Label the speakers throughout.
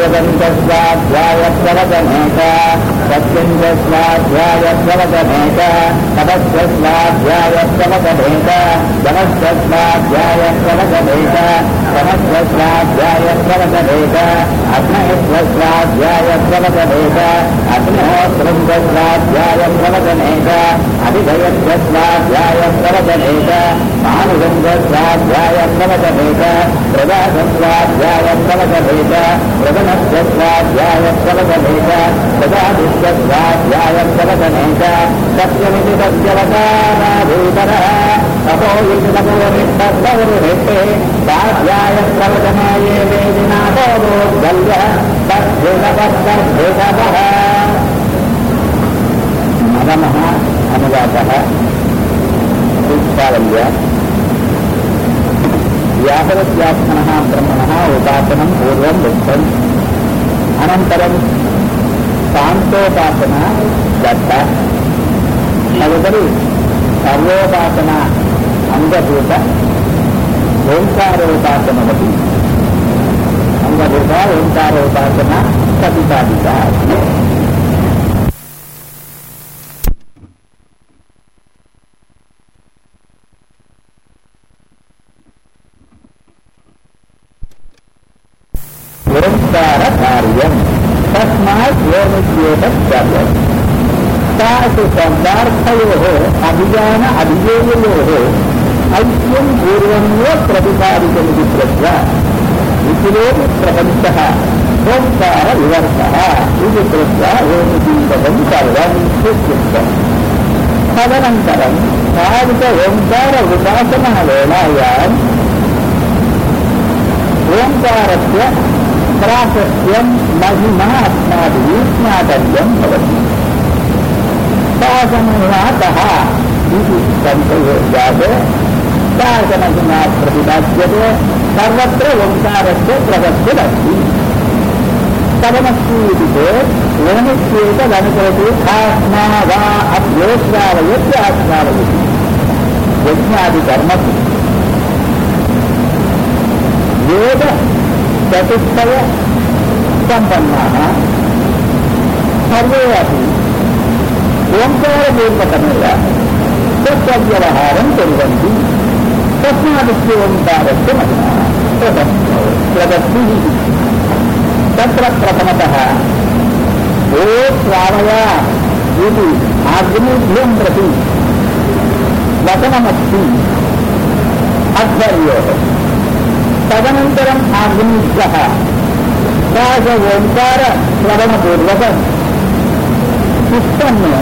Speaker 1: सत्यं च स्वाध्यायप्रवचनेक सत्यं च स्वाध्यायप्रवचनेक तपस्य स्वाध्यायप्रवचनेक जमस्य स्वाध्यायप्रवचनेक समस्य स्वाध्यायप्रवचनेक अग्नयस्व स्वाध्यायप्रवचनेक अग्निहोत्रं च स्वाध्यायप्रवचनेक अभिधयस्य स्वाध्यायप्रवचनेक मानुषं च स्वाध्यायप्रवचनेक प्रजासस्वाध्यायप्रवचनेक प्रजनस्य स्वाध्यायप्रवचनेक प्रजादिस्य स्वाध्यायप्रवचनेक सत्यमिति सत्यवतानाभूतरः तपो इति तपोनिष्ठौरुहेते स्वाध्यायप्रवचने ये वेदिनाथोदोद्गल्यः तद्भेदवः नवमः अनुवादः दीक्षावल्य व्यापरव्यात्मनः ब्रह्मणः उपासनं पूर्वं दत्तम् अनन्तरं शान्तोपासना दत्ता तदुपरि सर्वोपासना अङ्गभूत ओङ्कारोपासनमपि अङ्गभूता ओङ्कारोपासना प्रतिपादिता अस्ति ओंकार कार्यम तस्मात योनिश्चेतक कार्यम तासु शब्दार्थयो अभिजान अभिजेयो ऐक्यम पूर्वमेव प्रतिपादितमिति कृत्वा विपुलोपि प्रपञ्चः ओंकार विवर्तः इति कृत्वा ओमिजीवकं सर्वम् इत्युक्तम् तदनन्तरं तादृश ओङ्कार उपासनावेलायाम् ओङ्कारस्य प्राशस्त्यं महिमा अस्माभिः ज्ञातव्यं भवति शासनतः इति सन्तोषात् शासनहिना प्रतिपाद्यते सर्वत्र ओङ्कारस्य प्रवृत्तिरस्ति कथमस्ति इति चेत् ओमित्येतदनुसरति आत्मा वा अभ्योश्रावयस्य आश्रावयति यज्ञादिकर्मसु वेद चतुष्टय सम्पन्नाः सर्वे अपि ओङ्कारपूर्वकमेव तत्तव्यवहारं कुर्वन्ति तस्मादित्य ओङ्कारस्य महिमा प्रदत्तिः तत्र प्रथमतः ओ श्रावया इति आग्नेभ्यं प्रति वचनमस्ति अध्वर्योः तदनन्तरम् आग्निभ्यः प्राग ओङ्कार श्रवणपूर्वकम् पुष्पन्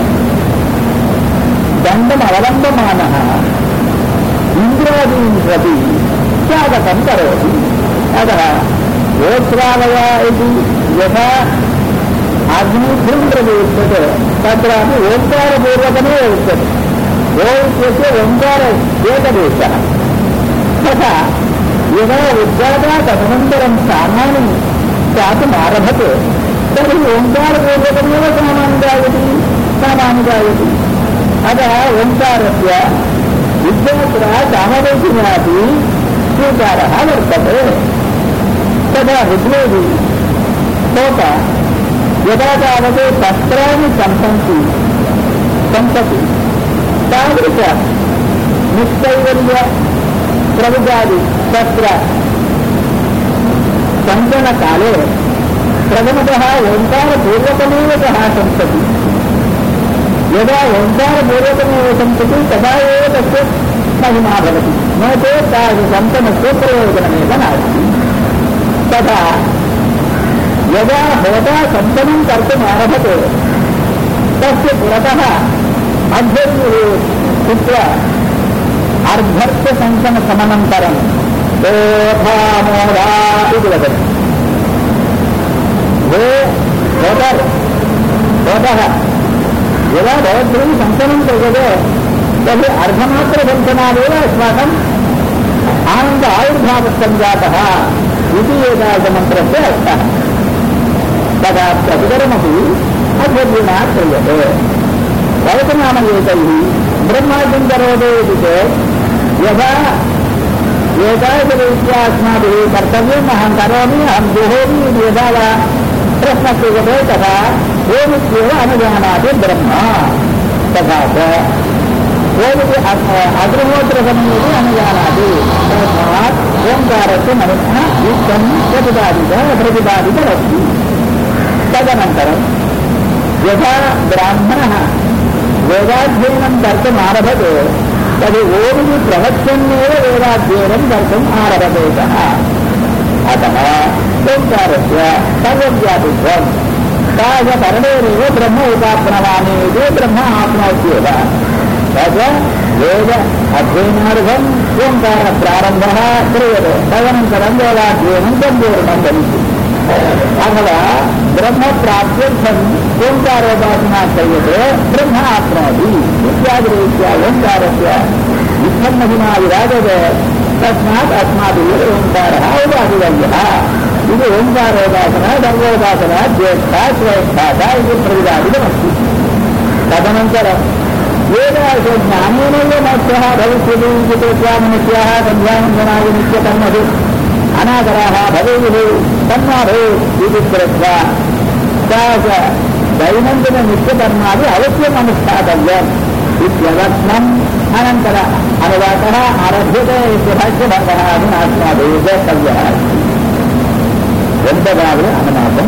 Speaker 1: दण्डमवलम्बमानः इन्द्रादीन् प्रति स्वागतं करोति अतः गोश्रावया इति यथा आग्निभ्यं प्रति उच्यते तत्रापि ओङ्कारपूर्वकमेव उच्यते गो इत्यस्य ओङ्कार एकदेशः तथा यदा उद्गाता तदनन्तरं सामान्यं जातुम् आरभते तर्हि ओङ्कारपूर्वकमेव सामान्य जायति सामान्य जायति अतः ओङ्कारस्य विद्यात्रा सामवेशिनापि स्वीकारः वर्तते तदा ऋग्वेदी श्लोक यदा तावत् शस्त्राणि सम्पन्ति सम्पति तादृश निश्चैवल्य प्रभुजादि तत्र सञ्चनकाले प्रथमतः ओङ्कारपूर्वकमेव सः संसति यदा ओङ्कारपूर्वकमेव संसति तदा एव तस्य महिमा भवति न चेत् तादृशन्तमस्य प्रयोजनमेव नास्ति तथा यदा भवता सन्तनं कर्तुम् आरभते तस्य पुरतः अध्ययः कृत्वा अर्धर्थसङ्कमसमनन्तरम् ओधामोधा इति वदति हे भोदर् बोधः यदा भवद्भिः सङ्कनं क्रियते तर्हि अर्धमात्रदर्शनादेव अस्माकम् आनन्द आविर्भावसञ्जातः इति एतादृशमन्त्रस्य अर्थः तदा प्रतिकरमपि अध्ययना क्रियते भवतु नाम एतैः ब्रह्माद्यं करोतु इति चेत् यदा एतादृशरीत्या अस्माभिः कर्तव्यम् अहं करोमि अहं जुहोमि इति यदा वा प्रश्नः क्रियते तदा ओमित्येव अनुजानाति ब्रह्म तथा च ओमिति अग्निहोत्रसमये अनुजानाति तस्मात् ओङ्कारस्य मनः युक्तं प्रतिपादित प्रतिपादितमस्ति तदनन्तरं यथा ब्राह्मणः वेदाध्ययनं कर्तुम् आरभते तद् ओमिति प्रवचन्नेव वेदाध्ययनं कर्तुम् आरभते सः अतः ओङ्कारस्य सर्वव्यापित्वं तादपरणेनैव ब्रह्म उपाप्नवामि इति ब्रह्म आप्नोत्येव तद् वेद अध्ययनार्थम् ओङ्कारप्रारम्भः क्रियते तदनन्तरं वेदाध्ययनं सम्पूर्णं भविष्यति अथवा ब्रह्म प्राप्त्यर्थम् ओङ्कारोपासना क्रियते ब्रह्म आप्नोति इत्यादिरीत्या ओङ्कारस्य इत्थं महिमा विराजते तस्मात् अस्माभिः ओङ्कारः उपासितव्यः इति ओङ्कारोपासना सर्वोपासना ज्येष्ठा श्रेष्ठाता इति प्रतिपादितमस्ति तदनन्तरं वेदार्थज्ञानेनैव मोक्षः भविष्यति इति कृत्वा मनुष्याः सन्ध्यावन्दनाय नित्यकर्मसु अनादराः भवेयुः तन्मा भवेत् इति कृत्वा सा च दैनन्दिननित्यकर्मादि अवश्यम् अनुष्ठातव्यम् इत्यवत्नम् अनन्तर अनुवादः आरभ्यते इत्यस्य भागः अधुना अस्माभिः ज्ञेतव्यः எண்பதாவது அனுமானம்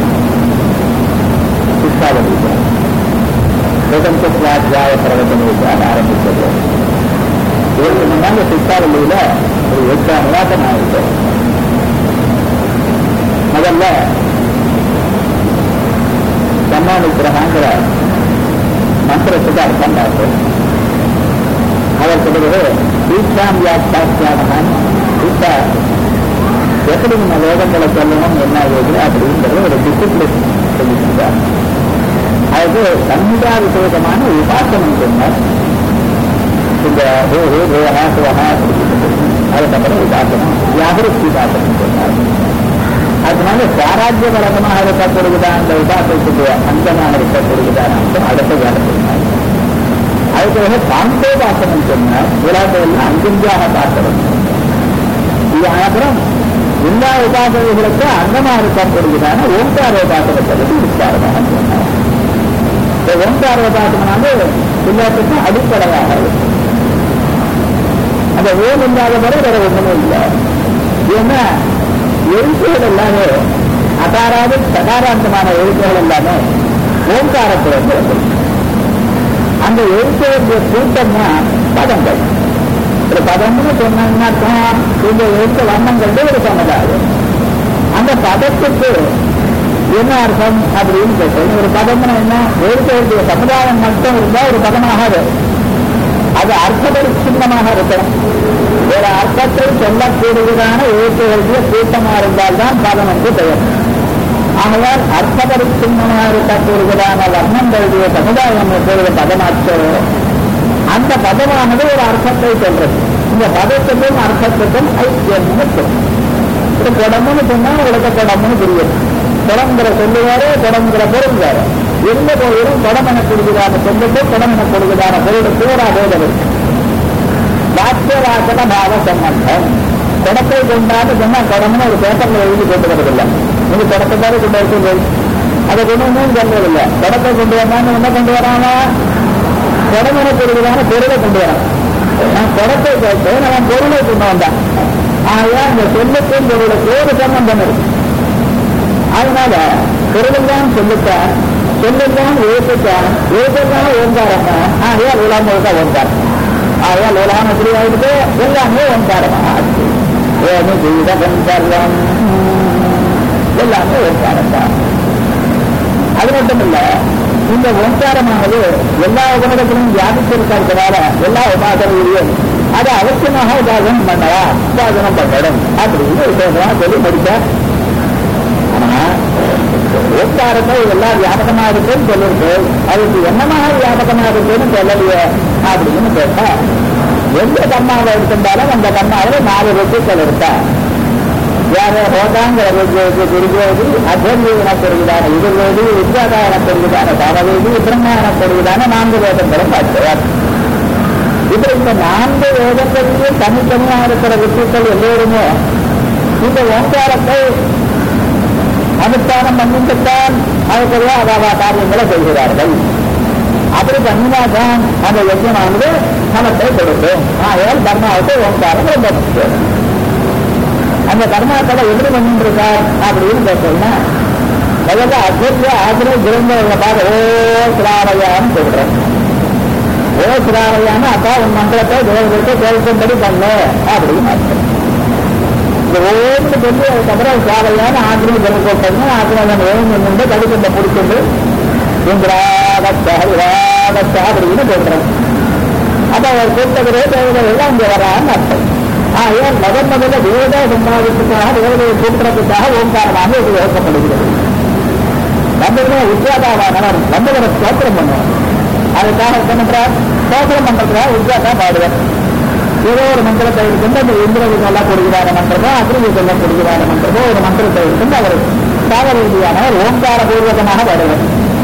Speaker 1: சித்தாவதீக சுதந்திர சுவாத்தியாய பிரவச்சனைக்காக ஆரம்பித்தது இதற்கு முன்னாங்க சித்தாவளியில ஒரு எட்டு அனுவாதம் ஆயிருக்கு முதல்ல சம்மானிக்கிறகாங்கிற மந்திரத்துக்கு அர்த்தம் பார்த்தோம் அதற்கு பிறகு தீட்சாம் வியாக்கியானகான் தீட்சா எப்படி நம்ம வேதங்களை சொல்லணும் என்ன ஆகுது அப்படிங்கிறது ஒரு டிசிப்ளின் சொல்லியிருக்கார் அதுக்கு சம்ஹிதா விசேஷமான உபாசனம் சொன்னார் இந்த ஹே ஹே ஹேஹா சுவஹா அதுக்கப்புறம் உபாசனம் வியாபரிசி உபாசனம் சொன்னார் அதனால சாராஜ்யபரகமாக இருக்கக்கூடியதான் அந்த உபாசத்துக்கு அந்தமாக இருக்கக்கூடியதான அம்சம் அடுத்த வேலை சொன்னார் அதுக்கு சாந்தோபாசனம் சொன்னார் விராட்டையெல்லாம் அஞ்சஞ்சாக பார்க்கணும் இது அப்புறம் எல்லா உபாசனைகளுக்கு அங்கமா இருக்கக்கூடியதான ஓங்கார உபாசனத்தை பற்றி விஸ்தாரமாக சொன்னார் இந்த ஓங்கார உபாசனாவது எல்லாத்துக்கும் அடிப்படையாக இருக்கு அந்த ஓம் இல்லாத வரை வேற ஒண்ணுமே இல்லை ஏன்னா எழுத்துகள் எல்லாமே அகாராது சகாராந்தமான எழுத்துகள் எல்லாமே ஓங்காரத்தில் வந்து வந்துருக்கு அந்த எழுத்துடைய கூட்டம்னா பதங்கள் ஒரு பதம்னு சொன்னாங்கன்னா இந்த எழுத்து வண்ணங்கள் ஒரு சமுதாயம் அந்த பதத்துக்கு என்ன அர்த்தம் அப்படின்னு கேட்டேன் ஒரு பதம்னா என்ன எழுத்து எழுதிய சமுதாயம் மட்டும் இருந்தா ஒரு பதமாகாது அது அர்த்தபரிச்சின்னமாக இருக்கணும் ஒரு அர்த்தத்தை சொல்லக்கூடியதான எழுத்து எழுதிய கூட்டமா இருந்தால்தான் பதம் என்று பெயர் ஆகையால் அர்த்தபரிச்சின்னமாக இருக்கக்கூடியதான வர்ணம் எழுதிய சமுதாயம் எப்பொழுது பதமாச்சோ அந்த பதமானது ஒரு அர்த்தத்தை சொல்றது இந்த பதத்துக்கும் அர்த்தத்துக்கும் ஐக்கியம்னு சொல்லும் ஒரு குடம்னு சொன்னா உலக குடம்னு புரியும் குடங்கிற சொல்லு வேற குடங்கிற பொருள் வேற எந்த கோயிலும் குடம் எனக்கூடியதான சொல்லுக்கு குடம் எனக்கூடியதான பொருளுக்கு ஒரு அபோதம் இருக்கு வாக்கியவாசன பாவ சம்பந்தம் குடத்தை கொண்டாந்து சொன்னா குடம்னு ஒரு பேப்பர்ல எழுதி கொண்டு வரதில்லை நீங்க குடத்தை தான் கொண்டு வரது அதை கொண்டு வந்து சொல்றதில்லை குடத்தை கொண்டு வந்தான்னு என்ன கொண்டு வராம குடம் எனக்கூடியதான பொருளை கொண்டு வரான் நான் குடத்தை கேட்டு நான் பொருளை கொண்டு வந்தேன் ஆகையா இந்த சொல்லுக்கும் பொருளுக்கு ஒரு சம்பந்தம் இருக்கு அதனால பொருளெல்லாம் சொல்லுத்தான் சொல்லுத்தான் எழுத்துத்தான் எழுத்துத்தான் ஓங்காரமா ஆகையா உலாம் முழுக்க ஓங்காரம் ஆகையா உலாம் எப்படி ஆயிடுது எல்லாமே ஓங்காரமா ஆச்சு ஏனி ஜீவகம் சர்வம் எல்லாமே ஓங்காரம் தான் அது மட்டும் இல்ல இந்த ஓங்காரமானது எல்லா உபநிடத்திலும் வியாபித்திருக்கிறதுனால எல்லா உபாசனையிலையும் அது அவசியமாக உபாசனம் பண்ணவா உபாசனம் பண்ணணும் அப்படின்னு விசேஷமா சொல்லி முடிச்சார் ஆனா ஓங்காரத்தை எல்லாம் வியாபகமா இருக்குன்னு சொல்லிருக்கு அதுக்கு என்னமாக வியாபகமா இருக்குன்னு சொல்லலையே அப்படின்னு கேட்டா எந்த கர்மாவை எடுத்திருந்தாலும் அந்த கர்மாவில் நாலு ருத்துக்கள் இருக்கா யார ஹோதாங்கிற குருஜோதி அத்தியந்தி எனப்படுகிறான எதிர்வேதி வித்யாதா எனப்படுகிறான சாமவேதி பிரம்மா எனப்படுகிறான நான்கு வேதங்களும் பார்க்கிறார் இப்ப இந்த நான்கு வேதங்களிலும் தனித்தனியா இருக்கிற வித்துக்கள் எல்லோருமே இந்த ஓங்காரத்தை அனுஷ்டானம் பண்ணிட்டுத்தான் அதுக்குள்ள அவாவா காரியங்களை செய்கிறார்கள் அப்படி பண்ணினாதான் அந்த யஜ்யமானது பணத்தை கொடுக்கும் ஆகையால் கர்மாவுக்கு ஓங்காரம் ரொம்ப முக்கியம் அந்த கர்மாக்களை எப்படி பண்ணிட்டு இருக்கார் அப்படின்னு கேட்டீங்கன்னா முதல்ல அத்திய ஆசிரிய கிரந்தங்களை பார்த்து ஓ சிராவையான்னு சொல்றேன் ஓ சிராவையான அப்பா உன் மந்திரத்தை தேவதற்கு கேட்கும்படி பண்ணு அப்படின்னு அர்த்தம் இந்த ஓய்ந்து சொல்லி அதுக்கப்புறம் சாலையான ஆசிரியர் ஜனக்கூட்டம்னு ஆசிரியர் ஓய்ந்து நின்று கடிதத்தை பிடிச்சிட்டு இந்திராவத்தா விவாதத்தா அப்படின்னு சொல்றேன் அப்ப அவர் கூட்டத்திலே தேவதைகள் இங்க வரான்னு அர்த்தம் ஆகையால் முதன் முதல்ல வேத சம்பாதிப்புக்காக தேவதையை கூட்டுறதுக்காக ஓங்காரமாக உபயோகப்படுகிறது வந்ததுமே உத்வாதாவானவர் வந்தவரை ஸ்தோத்திரம் பண்ணுவார் அதுக்காக என்ன பண்றார் ஸ்தோத்திரம் பண்றதுக்காக உத்வாதா பாடுவார் ஏதோ ஒரு மந்திரத்தை எடுத்துட்டு அந்த இந்திரவி சொல்லப்படுகிறார மந்திரமோ அக்ரிவி சொல்லப்படுகிறார மந்திரமோ ஒரு மந்திரத்தை எடுத்துட்டு அவர் சாகரீதியானவர் ஓங்கார பூர்வகமாக பாடுவார்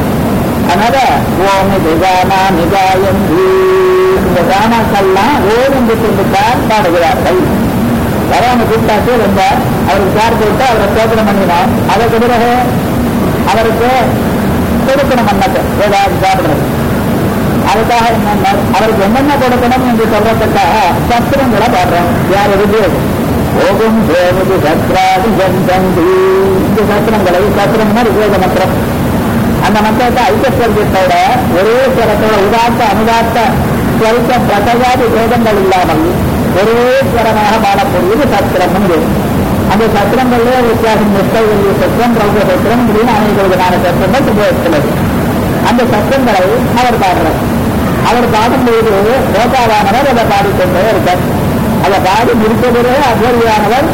Speaker 1: அதனால ஓம் நிகானா நிகாயந்தி இந்த கானாக்கள்லாம் ஓம் என்று சொல்லித்தான் பாடுகிறார்கள் வரவங்க கூப்பிட்டாச்சு வந்தார் அவருக்கு சார் போட்டு அவரை சோதனம் பண்ணினார் அதற்கு பிறகு அவருக்கு கொடுக்கணும் அன்னத்தை ஏதாவது சாப்பிடுறது அதுக்காக என்ன அவருக்கு என்னென்ன கொடுக்கணும் என்று சொல்றதுக்காக சத்திரங்களை பாடுறோம் யார் இருக்கு ஓகும் தேவதி சத்ராதி ஜந்தந்தி இந்த சத்திரங்களை சத்திரம்னா ரிவேத மந்திரம் அந்த மந்திரத்தை ஐக்கியஸ்வரத்தோட ஒரே ஸ்வரத்தோட உதாத்த அனுதாத்த ஸ்வரித்த பிரசவாதி வேதங்கள் இல்லாமல் ஒரே ஸ்வரமாக பாடக்கூடியது சத்திரம் அந்த சத்திரங்கள்ல வித்தியாசம் நிஷ்டைவெளிய சத்திரம் ரௌத சத்திரம் இப்படின்னு அனைத்து விதமான சத்திரங்கள் உபயோகித்துள்ளது அந்த சத்திரங்களை அவர் பாடுறார் அவர் பாடும்போது ரோகாவானவர் அதை பாடிக்கொண்டே இருக்கார் அதை பாடி முடித்தவரே அகோரியானவர்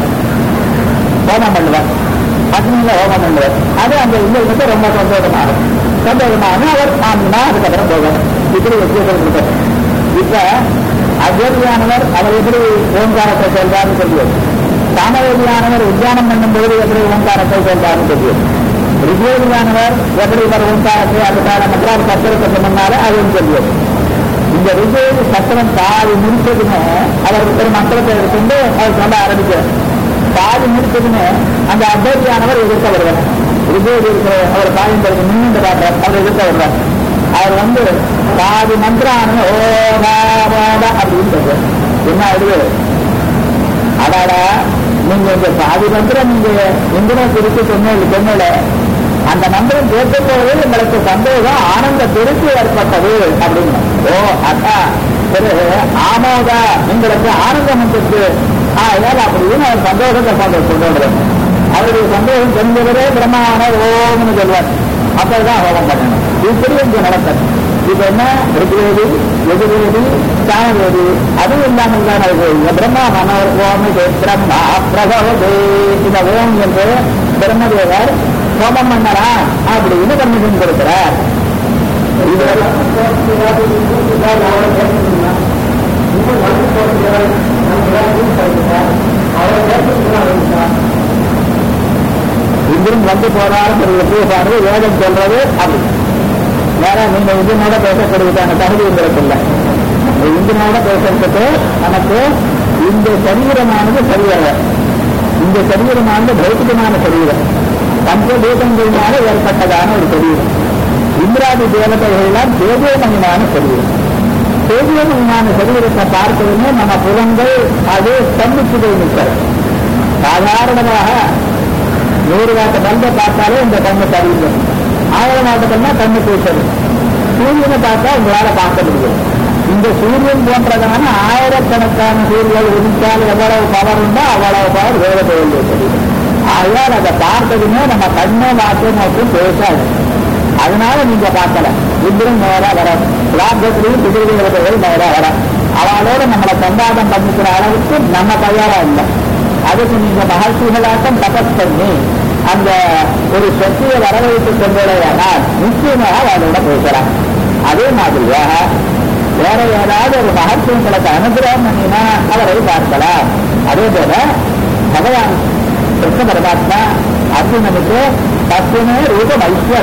Speaker 1: ஹோமம் பண்ணுவார் அக்னியில ஹோமம் பண்ணுவார் அது அந்த இல்லத்துக்கு ரொம்ப சந்தோஷமாகும் சந்தோஷமாக அவர் ஆமினா அதுக்கப்புறம் போவார் இப்படி வித்தியாசம் இருக்கார் இப்ப அகோரியானவர் அவர் எப்படி ஓங்காரத்தை சொல்றாருன்னு தெரியும் சாமவேதியானவர் உத்தியானம் பண்ணும்போது எப்படி ஓங்காரத்தை சொல்றாருன்னு தெரியும் ரிஜேதியானவர் எப்படி இவர் ஓங்காரத்தை அதுக்கான மற்றார் சத்திரத்தை சொன்னால அதுவும் தெரியும் இந்த ரிஜேதி சத்திரம் பாதி முடிச்சதுன்னு அவர் ஒரு மந்திரத்தை எடுத்துட்டு அவர் சொல்ல ஆரம்பிக்கிறார் பாதி முடிச்சதுன்னு அந்த அபேதியானவர் எதிர்க்க வருவார் ரிஜேதி இருக்கிற அவர் பாதிந்தருக்கு நின்று பார்க்கிறார் அவர் எதிர்க்க வருவார் அவர் வந்து பாதி மந்திரம் ஓடாத அப்படின்னு சொல்றார் என்ன ஆயிடுது அடாடா நீங்க இந்த பாதி மந்திரம் நீங்க இந்திரா குறித்து சொன்ன சொன்னல அந்த மந்திரம் கேட்கும்போது உங்களுக்கு சந்தோஷம் ஆனந்த திருப்தி ஏற்பட்டது அப்படின்னு ஓ அக்கா பிறகு ஆமோதா உங்களுக்கு ஆனந்தம் வந்துச்சு ஆயால் அப்படின்னு அவர் சந்தோஷத்தை கொண்டு கொண்டு வருவார் அவருடைய சந்தோஷம் தெரிஞ்சவரே பிரம்மான ஓம்னு சொல்வார் அப்பதான் ஹோமம் பண்ணணும் இப்படி இங்க நடக்கும் இப்ப என்ன ரிக்வேதி எதிர்வேதி சாணவேதி அதுவும் இல்லாமல் தான் அது இந்த பிரம்மா மனோர் ஓம் இது பிரம்மா பிரபவதே இந்த ஓம் என்று பிரம்மதேவர் ஹோமம் பண்ணரா அப்படின்னு கர்மிஷன் கொடுக்கிறார் இதுவரை இன்றும் வந்து போறாரு ஒரு வேதம் சொல்றது அப்படி வேற நீங்க இந்தியனோட பேசக்கூடியதான தகுதி உங்களுக்கு இல்லை இந்தியனோட பேசுறதுக்கு நமக்கு இந்த சரீரமானது சரியல்ல இந்த சரீரமானது பௌத்திகமான சரீரம் பஞ்சபூதங்களினால ஏற்பட்டதான ஒரு சரீரம் இந்திராதி தேவதைகள்லாம் தேவியமயமான சரீரம் தேவியமயமான சரீரத்தை பார்க்கணும்னு நம்ம புலங்கள் அது ஸ்தம்பிச்சுதை நிற்கிறது சாதாரணமாக நூறு வாட்ட பல்பை பார்த்தாலே இந்த கண்ணு சரியில்லை ஆயிரம் வாட்டத்துனா கண்ணு பேசுறது சூரியனை பார்த்தா உங்களால பார்க்க முடியும் இந்த சூரியன் போன்றதான ஆயிரக்கணக்கான சூரியன் உதித்தால் எவ்வளவு பவர் உண்டோ அவ்வளவு பவர் வேற தொழில் இருக்குது ஆகையால் அதை பார்த்ததுமே நம்ம கண்ணை வாக்கு நோக்கி பேசாது அதனால நீங்க பார்க்கல இன்றும் நேரா வர லாபத்திலையும் பிதிர்வீரர்கள் நேரா வர அவளோட நம்மளை சந்தாதம் பண்ணிக்கிற அளவுக்கு நம்ம தயாரா இல்லை அதுக்கு நீங்க மகர்ஷிகளாட்டம் தபஸ் பண்ணி அந்த ஒரு சக்தியை வரவழைத்துக் கொண்டேயானால் நிச்சயமாக அவளோட பேசலாம் அதே மாதிரியாக வேற ஏதாவது ஒரு மகத்துவங்களுக்கு அனுகிரகம் பண்ணினா அவரை பார்க்கலாம் அதே போல பகவான் கிருஷ்ண பரமாத்மா அர்ஜுனனுக்கு தத்துவமே ரூபம் ஐஸ்வரம்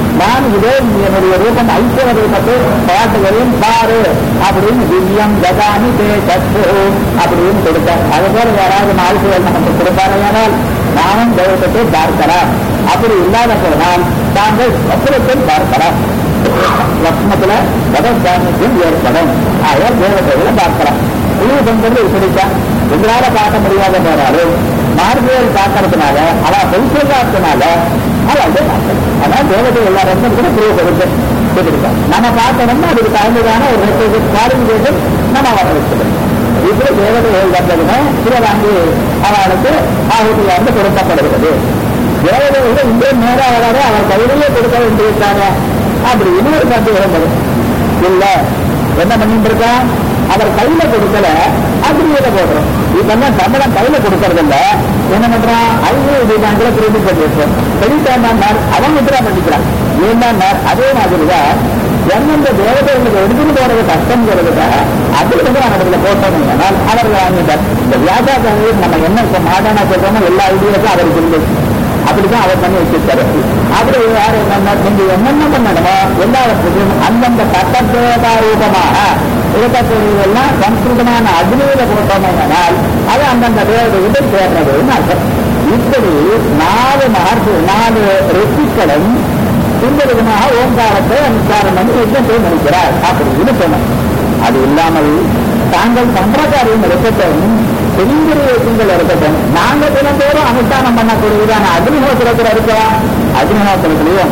Speaker 1: நான் இதே என்னுடைய ரூபம் ஐக்கிய ரூபத்தை பாட்டுகளையும் பாரு அப்படின்னு திவ்யம் ஜகாமி தே சத்து அப்படின்னு கொடுத்தார் அது போல யாராவது நாளைக்கு நமக்கு கொடுப்பாரையானால் நானும் தெய்வத்தை பார்க்கலாம் அப்படி இல்லாத போனால் தாங்கள் சொப்பனத்தை பார்க்கலாம் லக்ஷ்மத்துல பதசாமிக்கும் ஏற்படும் ஆகையால் தேவதைகளை பார்க்கலாம் குழு பண்றது இப்படித்தான் எங்களால பார்க்க முடியாத போறாலும் மார்பியல் பார்க்கறதுனால அவ பொய் சொல்லாததுனால அவ வந்து பார்க்கணும் அதான் தேவதை எல்லாரும் கூட புரிய கொடுத்து கொடுத்துருக்கோம் நம்ம பார்க்கணும்னா அதுக்கு தகுந்ததான ஒரு குவாலிஃபிகேஷன் நம்ம வர வச்சுக்கணும் இப்படி தேவதைகள் வந்ததுமே சிவகாந்தி அவளுக்கு ஆகுதியா வந்து கொடுக்கப்படுகிறது தேவதைகள் இங்கே நேராக வராது அவர் கையிலேயே கொடுக்க வேண்டியிருக்காங்க அப்படின்னு ஒரு கருத்து இருந்தது இல்ல என்ன பண்ணிட்டு இருக்கா அவர் கையில கொடுக்கல அப்படியே போடுறோம் இப்பெல்லாம் சம்பளம் கையில கொடுக்கறது இல்ல என்ன பண்றான் ஐநூறு இது பேங்க்ல கிரெடிட் பண்ணிருக்கோம் கிரெடிட் ஆனார் அவன் வித்ரா பண்ணிக்கிறான் ஏன்னா அதே மாதிரிதான் எந்தெந்த தேவதைகளுக்கு எடுத்துட்டு போறது கஷ்டங்கிறதுக்காக அதுல வந்து அவர்களை போட்டோம் ஆனால் அவர்கள் வாங்கிட்டார் இந்த வியாபாரத்தில் நம்ம என்ன இப்ப மாடானா சொல்றோமோ எல்லா ஐடியாஸும் அவருக்கு இருந்தது அப்படிதான் அவர் பண்ணி வச்சிருக்காரு அப்படி யார் என்னன்னா நீங்க என்னென்ன பண்ணணுமோ எல்லாவற்றுக்கும் அந்தந்த சட்டத்தேவதா ரூபமாக இருக்கக்கூடியதெல்லாம் சம்ஸ்கிருதமான அக்னியில போட்டோமையானால் அது அந்தந்த தேவதைகிட்ட சேர்றதுன்னு அர்த்தம் இப்படி நாலு மகர்ஷி நாலு ரிஷிக்களும் இந்த விதமாக ஓங்காரத்தை அனுஷ்டானம் பண்ணி யஜ்னத்தை முடிக்கிறார் அப்படின்னு சொன்னோம் அது இல்லாமல் தாங்கள் சம்பிரதாயம் இருக்கட்டும் பெருந்திரியங்கள் இருக்கட்டும் நாங்க தினந்தோறும் அனுஷ்டானம் பண்ணக்கூடியதான அக்னிஹோத்திரத்தில் இருக்கிறோம் அக்னிஹோத்திரத்திலையும்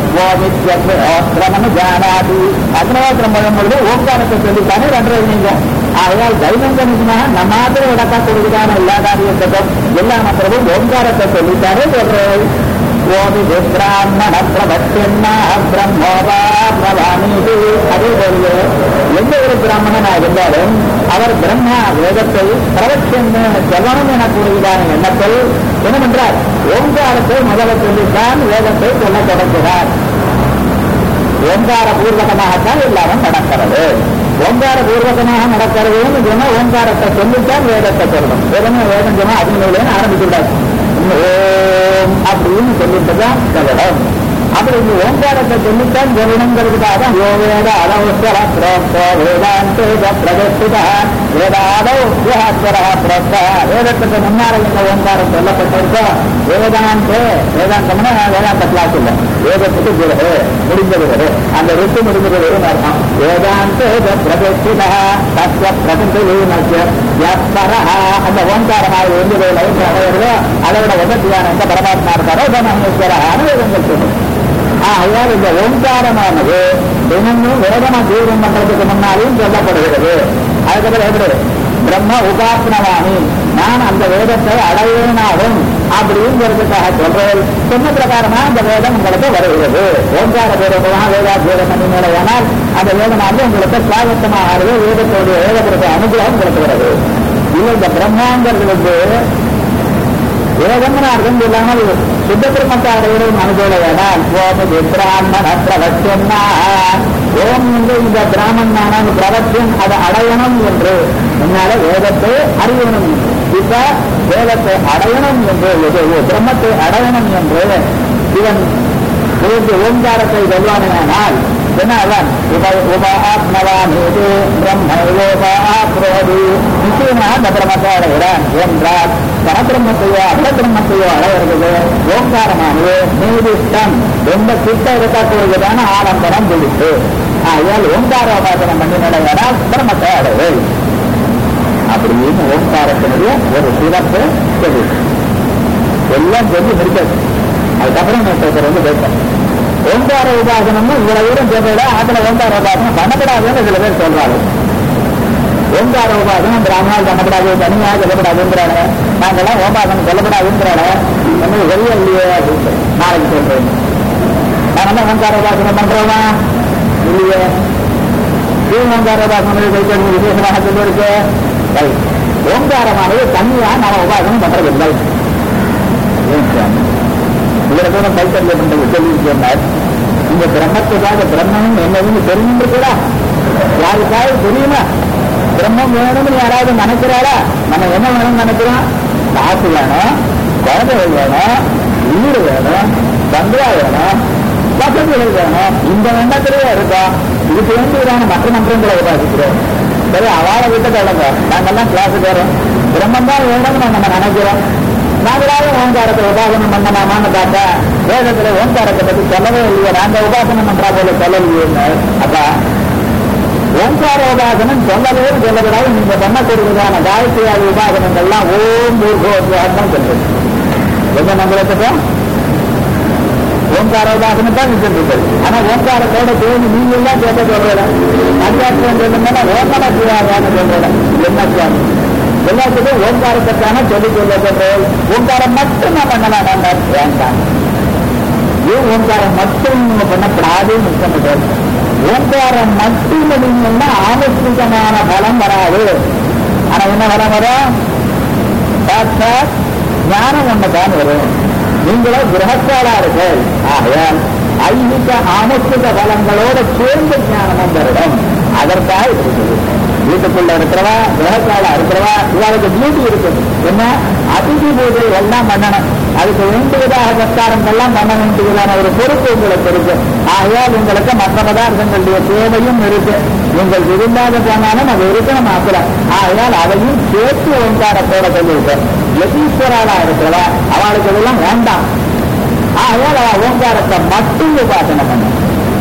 Speaker 1: ஓமித்யமனு ஜானாதி அக்னிஹோத்திரம் பண்ணும்பொழுது ஓங்காரத்தை சொல்லித்தானே பண்றது நீங்க ஆகையால் தைனந்தனிகமாக நம்மாத்திரம் நடக்கக்கூடியதான எல்லா காரியத்துக்கும் எல்லா மற்றவும் ஓங்காரத்தை சொல்லித்தானே சொல்றது ஓமி பிராமண பிரபத்தியன்னா பிரம்மோபா பிரபாமீது அதே போல எந்த ஒரு பிராமணனா இருந்தாலும் அவர் பிரம்மா வேதத்தை பிரவச்சன்னு ஜபனம் எனக்கூடியதான எண்ணத்தில் என்ன பண்றார் ஓங்காரத்தை முதல்ல சொல்லித்தான் வேதத்தை சொல்ல தொடங்குகிறார் ஓங்கார பூர்வகமாகத்தான் எல்லாரும் நடக்கிறது ஓங்கார பூர்வகமாக நடக்கிறதுன்னு சொன்னா ஓங்காரத்தை சொல்லித்தான் வேதத்தை சொல்லணும் வேதமே வேதம் சொன்னா அது ஆரம்பிச்சுள்ளார் ஓம் அப்படின்னு சொல்லிட்டு தான் சொல்லணும் அப்படி இந்த ஓங்காரத்தை சொல்லித்தான் சொல்லணுங்கிறதுக்காக தான் யோ வேத அலவஸ்வர புரோக்தோ வேதாந்தேக பிரதர்ஷித வேதாதோ விஹாஸ்வர புரோக்த வேதத்துக்கு முன்னால இந்த ஓங்காரம் சொல்லப்பட்டிருக்கோ வேதாந்தே வேதாந்தம்னா வேதாந்த கிளாஸ் இல்லை வேதத்துக்கு பிறகு முடிஞ்சது அந்த ருத்து முடிஞ்சது அர்த்தம் வேதாந்தேக பிரதர்ஷித தத்துவ பிரதிநிதி அந்த ஓங்காரமாக இருந்தது அடையிறதோ அதோட உதவியான எந்த பரமாத்மா இருக்காரோ மகேஸ்வரான வேதங்கள் சொல்லும் ஆகையால் இந்த ஓங்காரமானது தினமும் வேதன தீவிரம் பண்றதுக்கு முன்னாலேயும் சொல்லப்படுகிறது அதுக்கப்புறம் எப்படி பிரம்ம உபாசனவாணி நான் அந்த வேதத்தை அடையனாகும் அப்படிங்கிறதுக்காக சொல்றேன் சொன்ன பிரகாரமா அந்த வேதம் உங்களுக்கு வருகிறது ஓங்கார பூர்வமாக வேதாத்தியோகம் பண்ணினால் அந்த வேதமானது உங்களுக்கு சுவாகத்தமாக வேதத்தோடைய வேதத்திற்கு அனுகிரகம் உங்களுக்கு வருது இல்லை இந்த பிரம்மாங்கிறது வந்து வேதம்னு அர்த்தம் இல்லாமல் சுத்த பிரம்மத்தை அடையிறது மனதோட வேணால் ஓம பிராமண பிரவச்சன்னா ஓம் என்று இந்த பிராமணான பிரவச்சன் அதை அடையணும் என்று முன்னால வேதத்தை அறியணும் இப்ப வேதத்தை அடையணும் என்று எது பிரம்மத்தை அடையணும் என்று இவன் இவருக்கு ஓங்காரத்தை சொல்வானால் என்ன அவன் உப உப ஆத்மவானேது பிரம்மோபாப்ரோதி நிச்சயமாக அந்த பிரம்மத்தை அடைகிறான் என்றால் பரபிரம்மத்தையோ அபரபிரம்மத்தையோ அடையிறது ஓங்காரமானது நீதிஷ்டம் ரொம்ப கிட்ட இருக்கக்கூடியதான ஆடம்பரம் பிடித்து ஆகையால் ஓங்காரோபாசனம் பண்ணி நடையானால் பிரம்மத்தை அடைவு அப்படின்னு ஓங்காரத்தினுடைய ஒரு சிறப்பு சொல்லி எல்லாம் சொல்லி முடிச்சது அதுக்கப்புறம் நான் வந்து பேசேன் ஓங்கார உபாசனம்னு இவ்வளவு தூரம் சொல்றத அதுல ஓங்கார உபாசனம் பண்ணப்படாதுன்னு சில பேர் சொல்றாங்க ஓங்கார உபாசனம் பிராமணால் பண்ணப்படாது தனியாக சொல்லப்படாதுங்கிறாங்க நாங்கெல்லாம் ஓபாசனம் சொல்லப்படாதுங்கிறாங்க நம்ம வெளியே இல்லையே அப்படின்னு நாளைக்கு சொல்றேன் நாங்கெல்லாம் ஓங்கார உபாசனம் பண்றோமா இல்லையே ஏன் ஓங்கார உபாசனம் வைக்கிறது விசேஷமாக சொல்லிருக்கு ஓங்காரமானது தனியா நாம உபாசனம் பண்றதில்லை இதில் கூட கைத்தறிய பண்றது சொல்லி சொன்னார் இந்த பிரம்மத்துக்காக பிரம்மம் என்னதுன்னு தெரிஞ்சு கூட யாருக்காவது தெரியுமா பிரம்மம் வேணும்னு யாராவது நினைக்கிறாரா நம்ம என்ன வேணும்னு நினைக்கிறோம் காசு வேணும் குழந்தைகள் வேணும் வீடு வேணும் பங்களா வேணும் வசதி மந்திரங்களை வேணும் இந்த எண்ணத்திலேயே இருக்கோம் இதுக்கு வேண்டியதான மற்ற மந்திரங்களை உபாசிக்கிறோம் சரி அவளை விட்டு தள்ளுங்க நாங்கெல்லாம் கிளாஸுக்கு வரோம் பிரம்மன் தான் வேணும்னு நம்ம நினைக்கிறோம் நாங்களாவே ஓங்காரத்தை உபாசனம் பண்ணலாமான்னு பார்த்தா வேதத்துல ஓங்காரத்தை பத்தி சொல்லவே இல்லையே நாங்க உபாசனம் பண்றா போல சொல்லலையே அப்ப ஓங்கார உபாசனம் சொல்லவே சொல்லக்கூடாது நீங்க பண்ணக்கூடியதான காயத்ரியாதி உபாசனங்கள்லாம் ஓம் பூர்வோத்வாகம் தான் சொல்றது எந்த மந்திரத்துக்கு ஓங்கார உபாசனம் தான் நிச்சயம் ஆனா ஓங்காரத்தோட சேர்ந்து நீங்க எல்லாம் கேட்ட சொல்றல பஞ்சாட்சம் சொல்லணும்னா ஓங்கன சிவாகான்னு சொல்றல என்ன சுவாமி எல்லாத்துக்கும் ஓங்காரத்துக்கான சொல்லி சொல்ல சொல்றேன் ஓங்காரம் மட்டும் நான் பண்ணலாம் வேண்டாம் வேண்டாம் ஏன் ஓங்காரம் மட்டும் நீங்க பண்ணப்படாதுன்னு சொல்லுங்கள் ஓங்காரம் மட்டும் பண்ணீங்கன்னா ஆவஸ்திகமான பலம் வராது ஆனா என்ன பலம் வரும் சாட்சாத் ஞானம் ஒண்ணுதான் வரும் நீங்களோ கிரகத்தாளர்கள் ஆகையால் ஐமிக ஆமஸ்திக பலங்களோட சேர்ந்து ஞானமும் வருடம் அதற்காக இருக்குது வீட்டுக்குள்ள இருக்கிறவா கிரகத்தாளா இருக்கிறவா இவளுக்கு டியூட்டி இருக்கு என்ன அதிதி பூஜை எல்லாம் பண்ணணும் அதுக்கு வேண்டியதாக சஸ்காரங்கள்லாம் பண்ண வேண்டியதான ஒரு பொறுப்பு உங்களுக்கு இருக்கு ஆகையால் உங்களுக்கு மற்ற பதார்த்தங்களுடைய தேவையும் இருக்கு நீங்கள் விரும்பாத போனாலும் அது இருக்கணும் ஆக்கல ஆகையால் அதையும் சேர்த்து ஓங்காரத்தோட சொல்லியிருக்கேன் யதீஸ்வராளா இருக்கிறவா அவளுக்கு இதெல்லாம் வேண்டாம் ஆகையால் அவ ஓங்காரத்தை மட்டும் உபாசனை பண்ணும்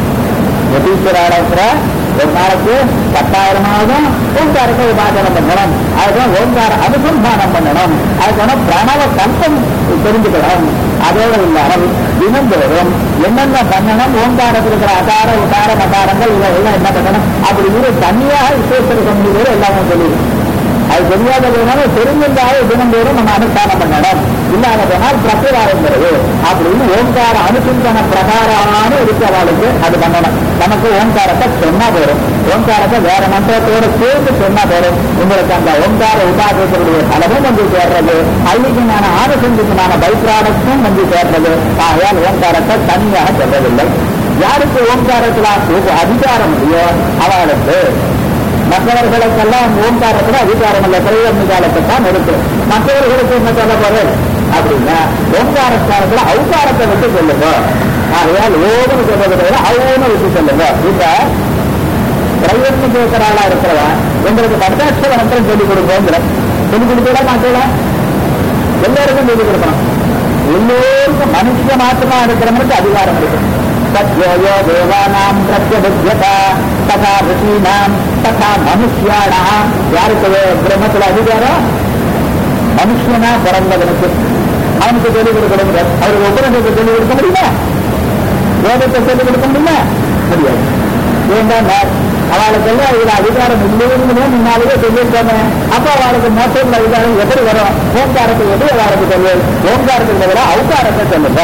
Speaker 1: யதீஸ்வராளா இருக்கிற ஒரு நாளைக்கு பத்தாயிரமாவதும் ஓங்காரத்தை உபாசனம் பண்ணணும் அதுதான் ஓங்கார அனுசந்தானம் பண்ணணும் அதுக்கான பிரணவ கல்பம் தெரிஞ்சுக்கணும் அதோட இல்லாமல் தினந்தோறும் என்னென்ன பண்ணணும் ஓங்காரத்தில் இருக்கிற அகார உகார மகாரங்கள் இதெல்லாம் என்ன பண்ணணும் அப்படின்னு தனியாக விசேஷ சமூகம் எல்லாமே சொல்லிடும் அது தெரியாத போனாலும் தெரிஞ்சிருந்தாலே தினந்தோறும் நம்ம அனுஷ்டானம் பண்ணணும் இல்லாத போனால் பிரத்திராயங்கிறது அப்படின்னு ஓங்கார அனுசிந்தன பிரகாரமான இருக்கிறவளுக்கு அது பண்ணணும் நமக்கு ஓங்காரத்தை சொன்னா போதும் ஓங்காரத்தை வேற மந்திரத்தோட சேர்த்து சொன்னா போதும் உங்களுக்கு அந்த ஓங்கார உபாசத்தினுடைய பலமும் வந்து சேர்றது ஐக்கியமான ஆனுசந்திகமான பைப்ராடக்டும் வந்து சேர்றது ஆகையால் ஓங்காரத்தை தனியாக சொல்லவில்லை யாருக்கு ஓங்காரத்தில் அதிகாரம் இல்லையோ அவளுக்கு மற்றவர்களுக்கெல்லாம் ஓங்காரத்துல அதிகாரம் இல்ல பிரயோஜனத்தை தான் இருக்கு மற்றவர்களுக்கு என்ன சொல்ல போறேன் அப்படின்னா ஓங்காரஸ்தானத்துல அவுகாரத்தை விட்டு சொல்லுங்க ஆகையால் ஓதுன்னு சொல்றது தவிர அவுன்னு விட்டு சொல்லுங்க இப்ப பிரயோஜனம் கேட்கிறாளா இருக்கிறவா எங்களுக்கு பட்டாட்சர மந்திரம் சொல்லிக் கொடுப்போங்கிற சொல்லிக் கொடுக்கல மாட்டேல எல்லாருக்கும் சொல்லிக் கொடுக்கணும் எல்லோருக்கும் மனுஷ மாத்திரமா இருக்கிறவங்களுக்கு அதிகாரம் இருக்கு तद्योयो देवानां प्रत्यबुध्यता तथा ऋषीणां तथा மனுஷியானாம் யாருக்கு பிரம்மத்தில் அதிகாரம் மனுஷனா பிறந்தவனுக்கு அவனுக்கு சொல்லிக் கொடுக்கணும் அவருக்கு உபரத்தை சொல்லிக் கொடுக்க முடியுமா வேதத்தை சொல்லிக் கொடுக்க முடியுமா முடியாது ஏன்னா அவளுக்கு எல்லாம் இதுல அதிகாரம் இல்லைன்னு முன்னாலேயே சொல்லியிருக்காங்க அப்ப அவளுக்கு மோசம் அதிகாரம் எப்படி வரும் ஓங்காரத்தை எப்படி அவளுக்கு சொல்லுவது ஓங்காரத்துக்கு பதிலாக அவுக்காரத்தை சொல்லுங்க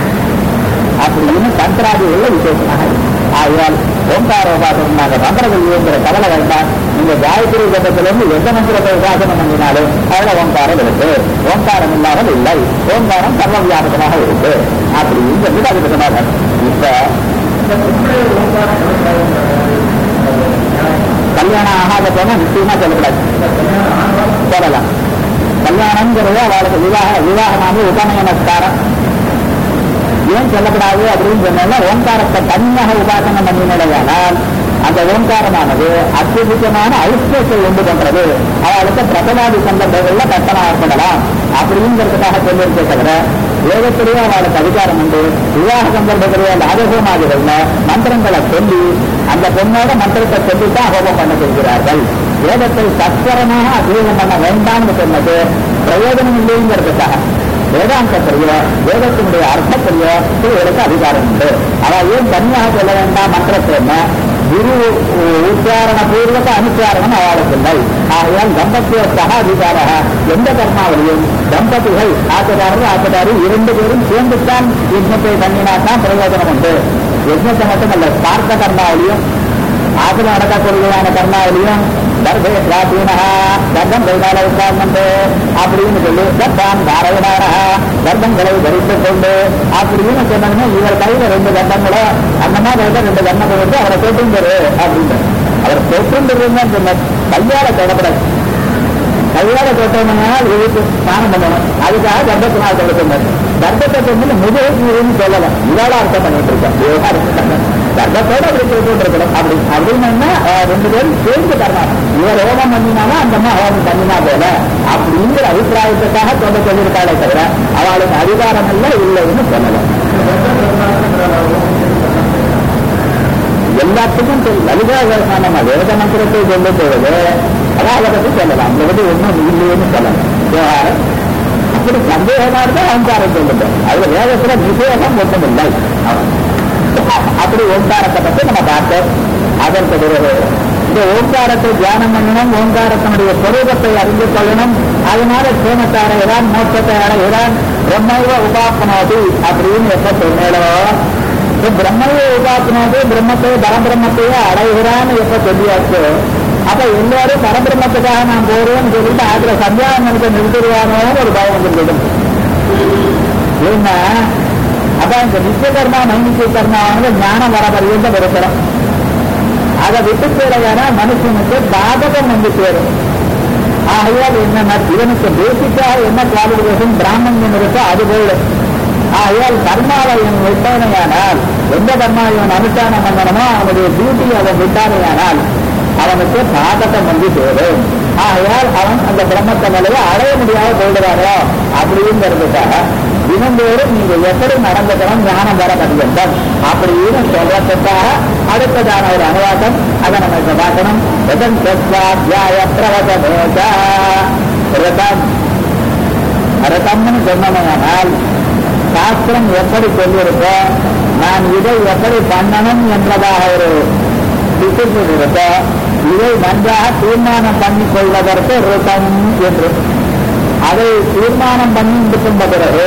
Speaker 1: அப்படின்னு தந்திராதிகள் விசேஷமாக ஆகையால் ஓங்கார உபாசனம் நாங்கள் மந்திரங்கள் இல்லைங்கிற கவலை வேண்டாம் நீங்க காயத்ரி ஜபத்திலிருந்து எந்த மந்திரத்தை உபாசனம் பண்ணினாலும் அதுல ஓங்காரம் இருக்கு ஓங்காரம் இல்லாமல் இல்லை ஓங்காரம் சர்வ வியாபகமாக இருக்கு அப்படின்னு சொல்லிட்டு அதுக்கு சொன்னாங்க இப்ப கல்யாணம் ஆகாத போனா நிச்சயமா சொல்லக்கூடாது சொல்லலாம் கல்யாணம்ங்கிறது அவளுக்கு விவாக விவாகமாக உபநயனஸ்காரம் ஏன் சொல்லக்கூடாது அப்படின்னு சொன்னா ஓங்காரத்தை தனியாக உபாசனம் பண்ணினடையானால் அந்த ஓங்காரமானது அத்தியுதமான ஐஸ்வத்தை உண்டு பண்றது அவளுக்கு பிரசனாதி சந்தர்ப்பங்கள்ல கட்டணம் ஏற்படலாம் அப்படிங்கிறதுக்காக சொல்லியிருக்கே தவிர வேதத்திலேயே அவளுக்கு அதிகாரம் உண்டு விவாக சந்தர்ப்பத்திலேயே அந்த ஆதோகமாதிகள்ல மந்திரங்களை சொல்லி அந்த பெண்ணோட மந்திரத்தை சொல்லித்தான் ஹோமம் பண்ண சொல்கிறார்கள் வேதத்தை சஸ்வரமாக அபியோகம் பண்ண வேண்டாம்னு சொன்னது பிரயோஜனம் இல்லைங்கிறதுக்காக வேதாந்தத்திலேயோ வேதத்தினுடைய அர்த்தத்திலேயோ இவருக்கு அதிகாரம் உண்டு அவ ஏன் தனியாக சொல்ல வேண்டாம் மந்திரத்தில் குரு உச்சாரண பூர்வக அனுச்சாரணம் அவளுக்கு இல்லை ஆகையால் தம்பத்திய சக அதிகார எந்த கர்மாவிலையும் தம்பதிகள் ஆசைதாரர் ஆசைதாரி இரண்டு பேரும் சேர்ந்துத்தான் யஜ்னத்தை பண்ணினால்தான் பிரயோஜனம் உண்டு யஜ்னத்தை மட்டுமல்ல ஸ்பார்த்த கர்மாவிலையும் ஆசனம் நடக்கக்கூடியதான கர்மாவிலையும் கர்ப்பே பிராச்சீனா கர்ப்பம் கைகால உட்கார்ந்து அப்படின்னு சொல்லி கர்ப்பான் தாரகனார கர்ப்பங்களை தரித்துக் கொண்டு அப்படின்னு சொன்னோம்னா இவர் கையில ரெண்டு கர்ப்பங்களோ அந்த மாதிரி இருக்க ரெண்டு கர்ப்பங்கள் வந்து அவரை தொட்டுங்கிறது அப்படின்னு அவர் தொட்டுங்கிறது சொன்ன கையால தொடப்படாது கையால தொட்டோம்னால் இழுத்து ஸ்நானம் பண்ணணும் அதுக்காக கர்ப்பத்தினால் தொடுக்கணும் கர்ப்பத்தை வந்து முதுகு நீருன்னு சொல்லலாம் இதோட அர்த்தம் பண்ணிட்டு இருக்கோம் விவகாரம் கர்ப்பத்தோட அப்படி போட்டு இருக்கணும் அப்படி அப்படின்னா அஹ், ரெண்டு பேரும் சேர்ந்து தரணும் இவர் ஹோமம் பண்ணினாலும் அந்த அம்மா ஹோமம் பண்ணினா போல அப்படிங்கிற அபிப்பிராயத்துக்காக சொல்ல சொல்லியிருக்காளே தவிர அவளுக்கு அதிகாரம் இல்லை இல்லைன்னு சொல்லலாம் எல்லாத்துக்கும் சரி லலிதா நம்ம வேத மந்திரத்தை சொல்லும் பொழுது அதான் அதை பத்தி சொல்லலாம் அதை பத்தி ஒன்றும் இல்லைன்னு சொல்லலாம் விவகாரம் அப்படி சந்தேகமா இருந்தா ஓங்காரம் சொல்லுங்க அதுல வேதத்துல நிஷேதம் ஒன்றும் இல்லை அப்படி ஓங்காரத்தை பத்தி நம்ம பார்த்தோம் அதற்கு பிறகு இந்த ஓங்காரத்தை தியானம் பண்ணணும் ஓங்காரத்தினுடைய ஸ்வரூபத்தை அறிந்து கொள்ளணும் அதனால சேமத்தை அடைகிறான் மோட்சத்தை அடைகிறான் பிரம்மைவ உபாப்பனோதி அப்படின்னு எப்ப சொன்னேடோ இந்த பிரம்மையை உபாப்பனோதி பிரம்மத்தை பரபிரம்மத்தையே அடைகிறான்னு எப்ப சொல்லியாச்சு அப்ப எல்லாரும் பரபிரம்மத்துக்காக நான் போறேன்னு சொல்லிட்டு அதுல சந்தியாவனத்தை நிறுத்திடுவானோன்னு ஒரு பயம் வந்துருக்கும் ஏன்னா அப்ப இந்த நித்தியகர்மா நைமித்திய கர்மாவானது ஞானம் வர பரியந்த பெருக்கிறோம் அதை விட்டு சேரவேனா மனுஷனுக்கு பாதகம் வந்து சேரும் ஆகையால் என்னன்னா இவனுக்கு பேசிக்காக என்ன குவாலிபிகேஷன் பிராமணியம் இருக்கோ அது போயிடும் ஆகையால் கர்மாவை இவன் விட்டானையானால் எந்த கர்மா இவன் அனுஷ்டானம் பண்ணணுமோ அவனுடைய டியூட்டி அவன் விட்டானையானால் அவனுக்கு பாதகம் வந்து சேரும் ஆகையால் அவன் அந்த பிரம்மத்தை நிலையை அடைய முடியாத போயிடுவாரோ அப்படிங்கிறதுக்காக தினந்தோறும் நீங்க எப்படி நடந்துக்கணும் ஞானம் வர பரியந்தம் அப்படின்னு சொல்றதுக்காக அடுத்ததான ஒரு அனுவாதம் அதை நம்ம இப்ப பார்க்கணும் ரதம் சத்வாத்தியாய பிரவசமேக ரதம் ரதம்னு சொன்னமையானால் சாஸ்திரம் எப்படி சொல்லியிருக்கோ நான் இதை எப்படி பண்ணணும் என்பதாக ஒரு டிசிஷன் இருக்கோ இதை நன்றாக தீர்மானம் பண்ணிக் கொள்வதற்கு ரிதம் என்று அதை தீர்மானம் பண்ணி இருக்கின்ற பிறகு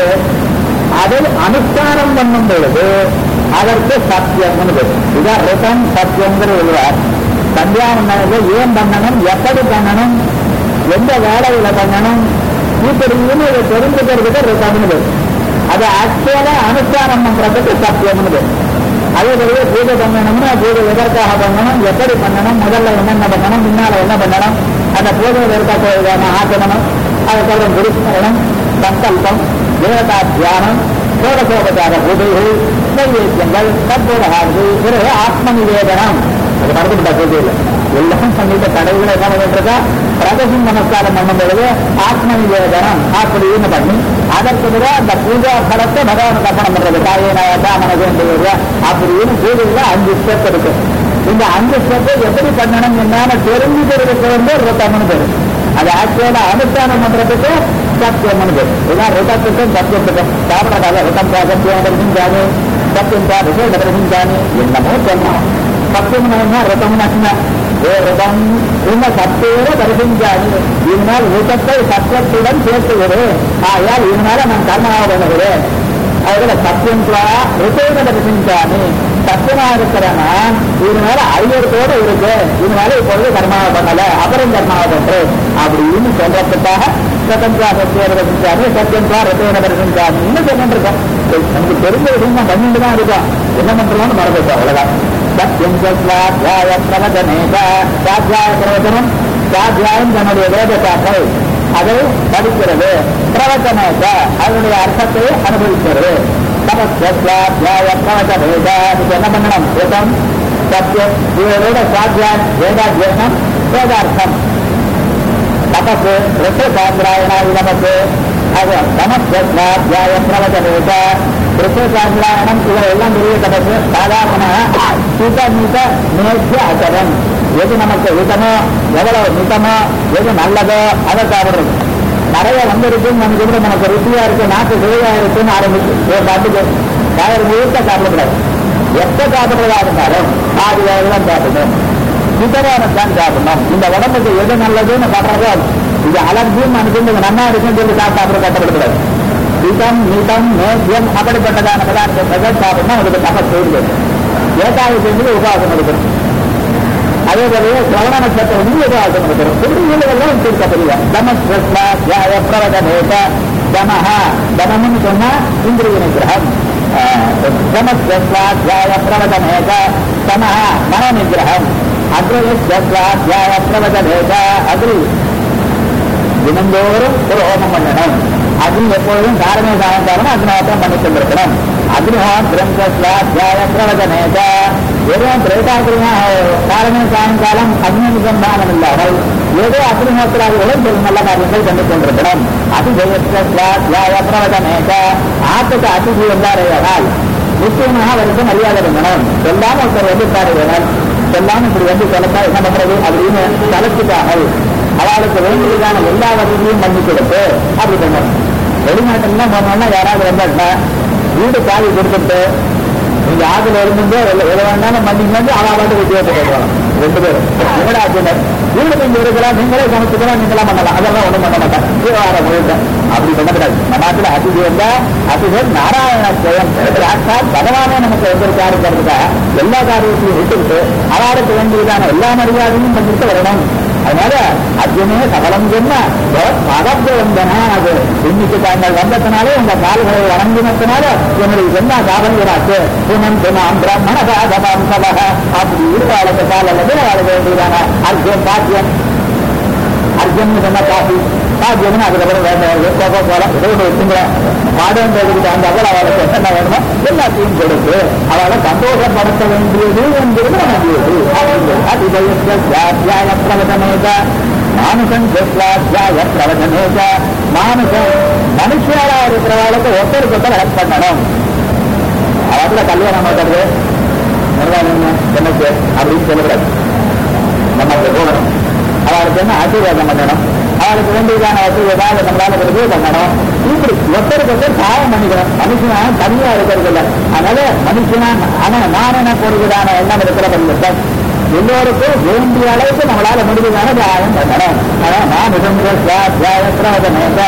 Speaker 1: அதை அனுஷ்டானம் பண்ணும் பொழுது அதற்கு சத்தியம்னு பேர் இதான் ரிதம் சத்தியங்கிற எழுவார் சந்தியாவந்தனத்தை ஏன் பண்ணணும் எப்படி பண்ணணும் எந்த வேலையில பண்ணணும் இப்படின்னு இதை தெரிஞ்சுக்கிறதுக்கு ரிதம்னு பேர் அதை ஆக்சுவலா அனுஷ்டானம் பண்றதுக்கு சத்தியம்னு பேர் அதே போலவே பூஜை பண்ணணும்னா பூஜை எதற்காக பண்ணணும் எப்படி பண்ணணும் முதல்ல என்னென்ன பண்ணணும் முன்னால என்ன பண்ணணும் அந்த பூஜையில் இருக்கக்கூடியதான ஆசனம் அதுக்கப்புறம் குருஸ்மரணம் சங்கல்பம் தேவதா தியானம் சோடசோபச்சார பூஜைகள் நைவேத்தியங்கள் தற்போதாது பிறகு ஆத்ம நிவேதனம் அது மறந்துட்டா பூஜையில் எல்லாம் பண்ணிட்டு கடைகளை என்ன பண்ணிட்டு பிரதசிங் நமஸ்காரம் பண்ணும் பொழுது ஆத்ம நிவேதனம் அப்படின்னு பண்ணி அதற்கு பிறகு அந்த பூஜா பலத்தை பகவானுக்கு அர்ப்பணம் பண்றது காயனாயதா மனதேந்திர அப்படின்னு பூஜையில அஞ்சு ஸ்டெப் இருக்கு இந்த அஞ்சு ஸ்டெப்பை எப்படி பண்ணணும் என்னன்னு தெரிஞ்சுக்கிறதுக்கு வந்து ருத்தம்னு பேரு அது ஆக்சுவலா அனுஷ்டானம் பண்றதுக்கு சத்தியம்னு பேரு இதுதான் ருதத்துக்கும் சத்தியத்துக்கும் சாப்பிடாத ருத்தம் சத்தியம் தரிசிஞ்சானு சத்தியம் சா விசேஷ தரிசிஞ்சானு என்னமோ சொல்லணும் சத்தியம்னா ருத்தம்னா ஏ ருதம் இந்த சத்தேர தரிசிஞ்சானு இதனால் ருதத்தை சத்தியத்துடன் சேர்த்து விடு ஆயால் இதனால நான் கர்மாவை பண்ணுகிறேன் அதுல சத்தியம் ருத்தேன தரிசிஞ்சானு சத்தியமா இருக்கிற நான் இதனால ஐயத்தோடு இருக்கு இதனால இப்பொழுது கர்மாவை பண்ணல அப்புறம் கர்மாவை பண்றேன் அப்படின்னு சொல்றதுக்காக சத்தம் சத்தியம் சத்தியம் ரத்தேன தரிசிஞ்சான்னு சொல்லிட்டு இருக்கோம் நமக்கு தெரிஞ்ச விஷயம் தான் பண்ணிட்டு தான் இருக்கோம் என்ன பண்றோம்னு மறந்துட்டோம் அவ்வளவுதான் சத்தியம் சுவாத்தியாய பிரவச்சனேக சுவாத்தியாய பிரவச்சனம் சுவாத்தியாயம் தன்னுடைய வேத சாக்கை அதை படிக்கிறது பிரவச்சனேக அதனுடைய அர்த்தத்தை அனுபவிக்கிறது சமஸ்வாத்தியாய பிரவச்சனேக இதுக்கு என்ன பண்ணணும் வேதம் சத்தியம் இவரோட சுவாத்தியாயம் வேதாத்தியனம் வேதார்த்தம் தபசு ரிஷ சாந்திராயணாதி நமக்கு அது சமஸ்வாத்தியாய பிரவச்சனேக ரிஷசாந்திராயணம் இவரெல்லாம் பெரிய தபசு சாதாரணமாக சுத மித நேற்று அச்சரம் எது நமக்கு ஹிதமோ எவ்வளவு மிதமோ எது நல்லதோ அதை சாப்பிடுறது நிறைய வந்திருக்குன்னு நமக்கு கூட நமக்கு ருசியா இருக்கு நாக்கு சுவையா இருக்குன்னு ஆரம்பிச்சு ஒரு பாட்டுக்கு வயிறு முழுக்க சாப்பிடக்கூடாது எப்ப சாப்பிடுறதா இருந்தாலும் பாதி வயதுலாம் சாப்பிடணும் மிதமான தான் சாப்பிடணும் இந்த உடம்புக்கு எது நல்லதுன்னு சாப்பிட்றதோ இது அலர்ஜின்னு நினைச்சு நல்லா இருக்குன்னு சொல்லி சாப்பிட கட்டப்படக்கூடாது இதம் மிதம் மேத்தியம் அப்படிப்பட்டதான பதார்த்தத்தை சாப்பிடணும் அதுக்கு தபஸ் செய்யுது ஏகாதசி உபாசம் எடுக்கணும் அதே போலவே சிரவண நட்சத்திரம் வந்து உபாசம் எடுக்கணும் இப்படி இதெல்லாம் தீர்க்க தெரியும் தமஸ்வாத்தியாய பிரவதமேக தமஹ தமம்னு சொன்னா இந்திரிய நிகிரகம் தமஸ்வாத்தியாய பிரவதமேக தமஹ மன நிகிரகம் அக்ரஸ்வாத்தியாய பிரவதமேக அக்ரி தினந்தோறும் ஒரு ஹோமம் பண்ணணும் அக்னி எப்பொழுதும் காரணமே சாயங்காலம் அக்னிஹோத்திரம் பண்ணி கொண்டிருக்கணும் அக்னிஹோத்திரம் சுவாத்தியாய பிரவச்சனேக வெறும் திரேதாகிரியாக காரணமே சாயங்காலம் அக்னி நிபந்தானம் இல்லாமல் ஏதோ அக்னிஹோத்திராதிகளும் சில நல்ல காரியங்கள் பண்ணி கொண்டிருக்கணும் அதிஜயத்திய சுவாத்தியாய பிரவச்சனேக ஆத்துக்கு அதிதி வந்தாரையானால் நிச்சயமாக அவருக்கு மரியாதை பண்ணணும் சொல்லாம ஒருத்தர் வந்து வேணும் சொல்லாம இப்படி வந்து சொல்லத்தா என்ன பண்றது அப்படின்னு தலைச்சுட்டார்கள் அவளுக்கு வேண்டியதான எல்லா வசதியும் பண்ணி கொடுத்து அப்படி பண்ணணும் வெளிநாட்டுல போனோம்னா யாராவது வந்தாட்டா வீடு காவி கொடுத்துட்டு நீங்க ஆத்துல இருந்து எது வேணாலும் பண்ணிங்க அவ பாட்டு வித்தியாசம் போடுவாங்க ரெண்டு பேரும் என்னடா ஆச்சுனர் வீடு நீங்க இருக்கலாம் நீங்களே சமைச்சுக்கலாம் நீங்களா பண்ணலாம் அதெல்லாம் ஒண்ணும் பண்ண மாட்டாங்க விவகாரம் முழுக்க அப்படி பண்ணக்கூடாது நம்ம நாட்டுல அதிதி வந்தா அதிபர் நாராயண ஜெயம் சாட்சாத் பகவானே நமக்கு வந்திருக்காருங்கிறதுக்கா எல்லா காரியத்தையும் விட்டுவிட்டு அவருக்கு வேண்டியதான எல்லா மரியாதையும் பண்ணிட்டு வரணும் அதனால அர்ஜுனே சகலம் சொன்ன பதப்பு வந்தன அது இன்னைக்கு தாங்கள் வந்ததுனாலே உங்க கால்களை வணங்கினதுனால என்னுடைய என்ன சாதனைகளாச்சு புனம் துணாம் பிராமண சாதகம் சபக அப்படி இருக்காளுக்கு காலில் வாழ வேண்டியதான அர்ஜுன் பாக்கியம் அர்ஜுன் சொன்ன காஃபி பாக்கியம்னு அதுக்கப்புறம் வேண்டாம் கோபம் போல ஏதோ ஒன்று வச்சுங்கள பாடன்றதுக்கு அந்த அவள் அவளுக்கு என்ன வேணுமோ எல்லாத்தையும் கொடுத்து அவளை சந்தோஷப்படுத்த வேண்டியது என்கிறது வேண்டியது அதிஜய பிரவதனேக மானுஷன் ஜஸ்வாத்தியாய பிரவதனேக மானுஷன் மனுஷியாரா இருக்கிறவளுக்கு ஒருத்தருக்கு ஒருத்தர் ஹெல்ப் பண்ணணும் அவத்துல கல்யாணம் பண்ணுறது எனக்கு அப்படின்னு சொல்லக்கூடாது நம்ம அங்க போகணும் அவளுக்கு என்ன ஆசீர்வாதம் பண்ணணும் அவளுக்கு வேண்டியதான வசதி ஏதாவது நம்மளால கொடுத்து பண்ணணும் இப்படி ஒருத்தருக்கு ஒருத்தர் சாயம் பண்ணிக்கணும் மனுஷனா தனியா இருக்கிறது இல்லை அதனால மனுஷனா ஆனா நான் என்ன போடுவதான எண்ணம் இருக்கிற பட்சத்தில் எல்லோருக்கும் வேண்டிய அளவுக்கு நம்மளால முடிவுதான தியாயம் பண்ணணும் ஆனா நான் தியாய பிரவதனேக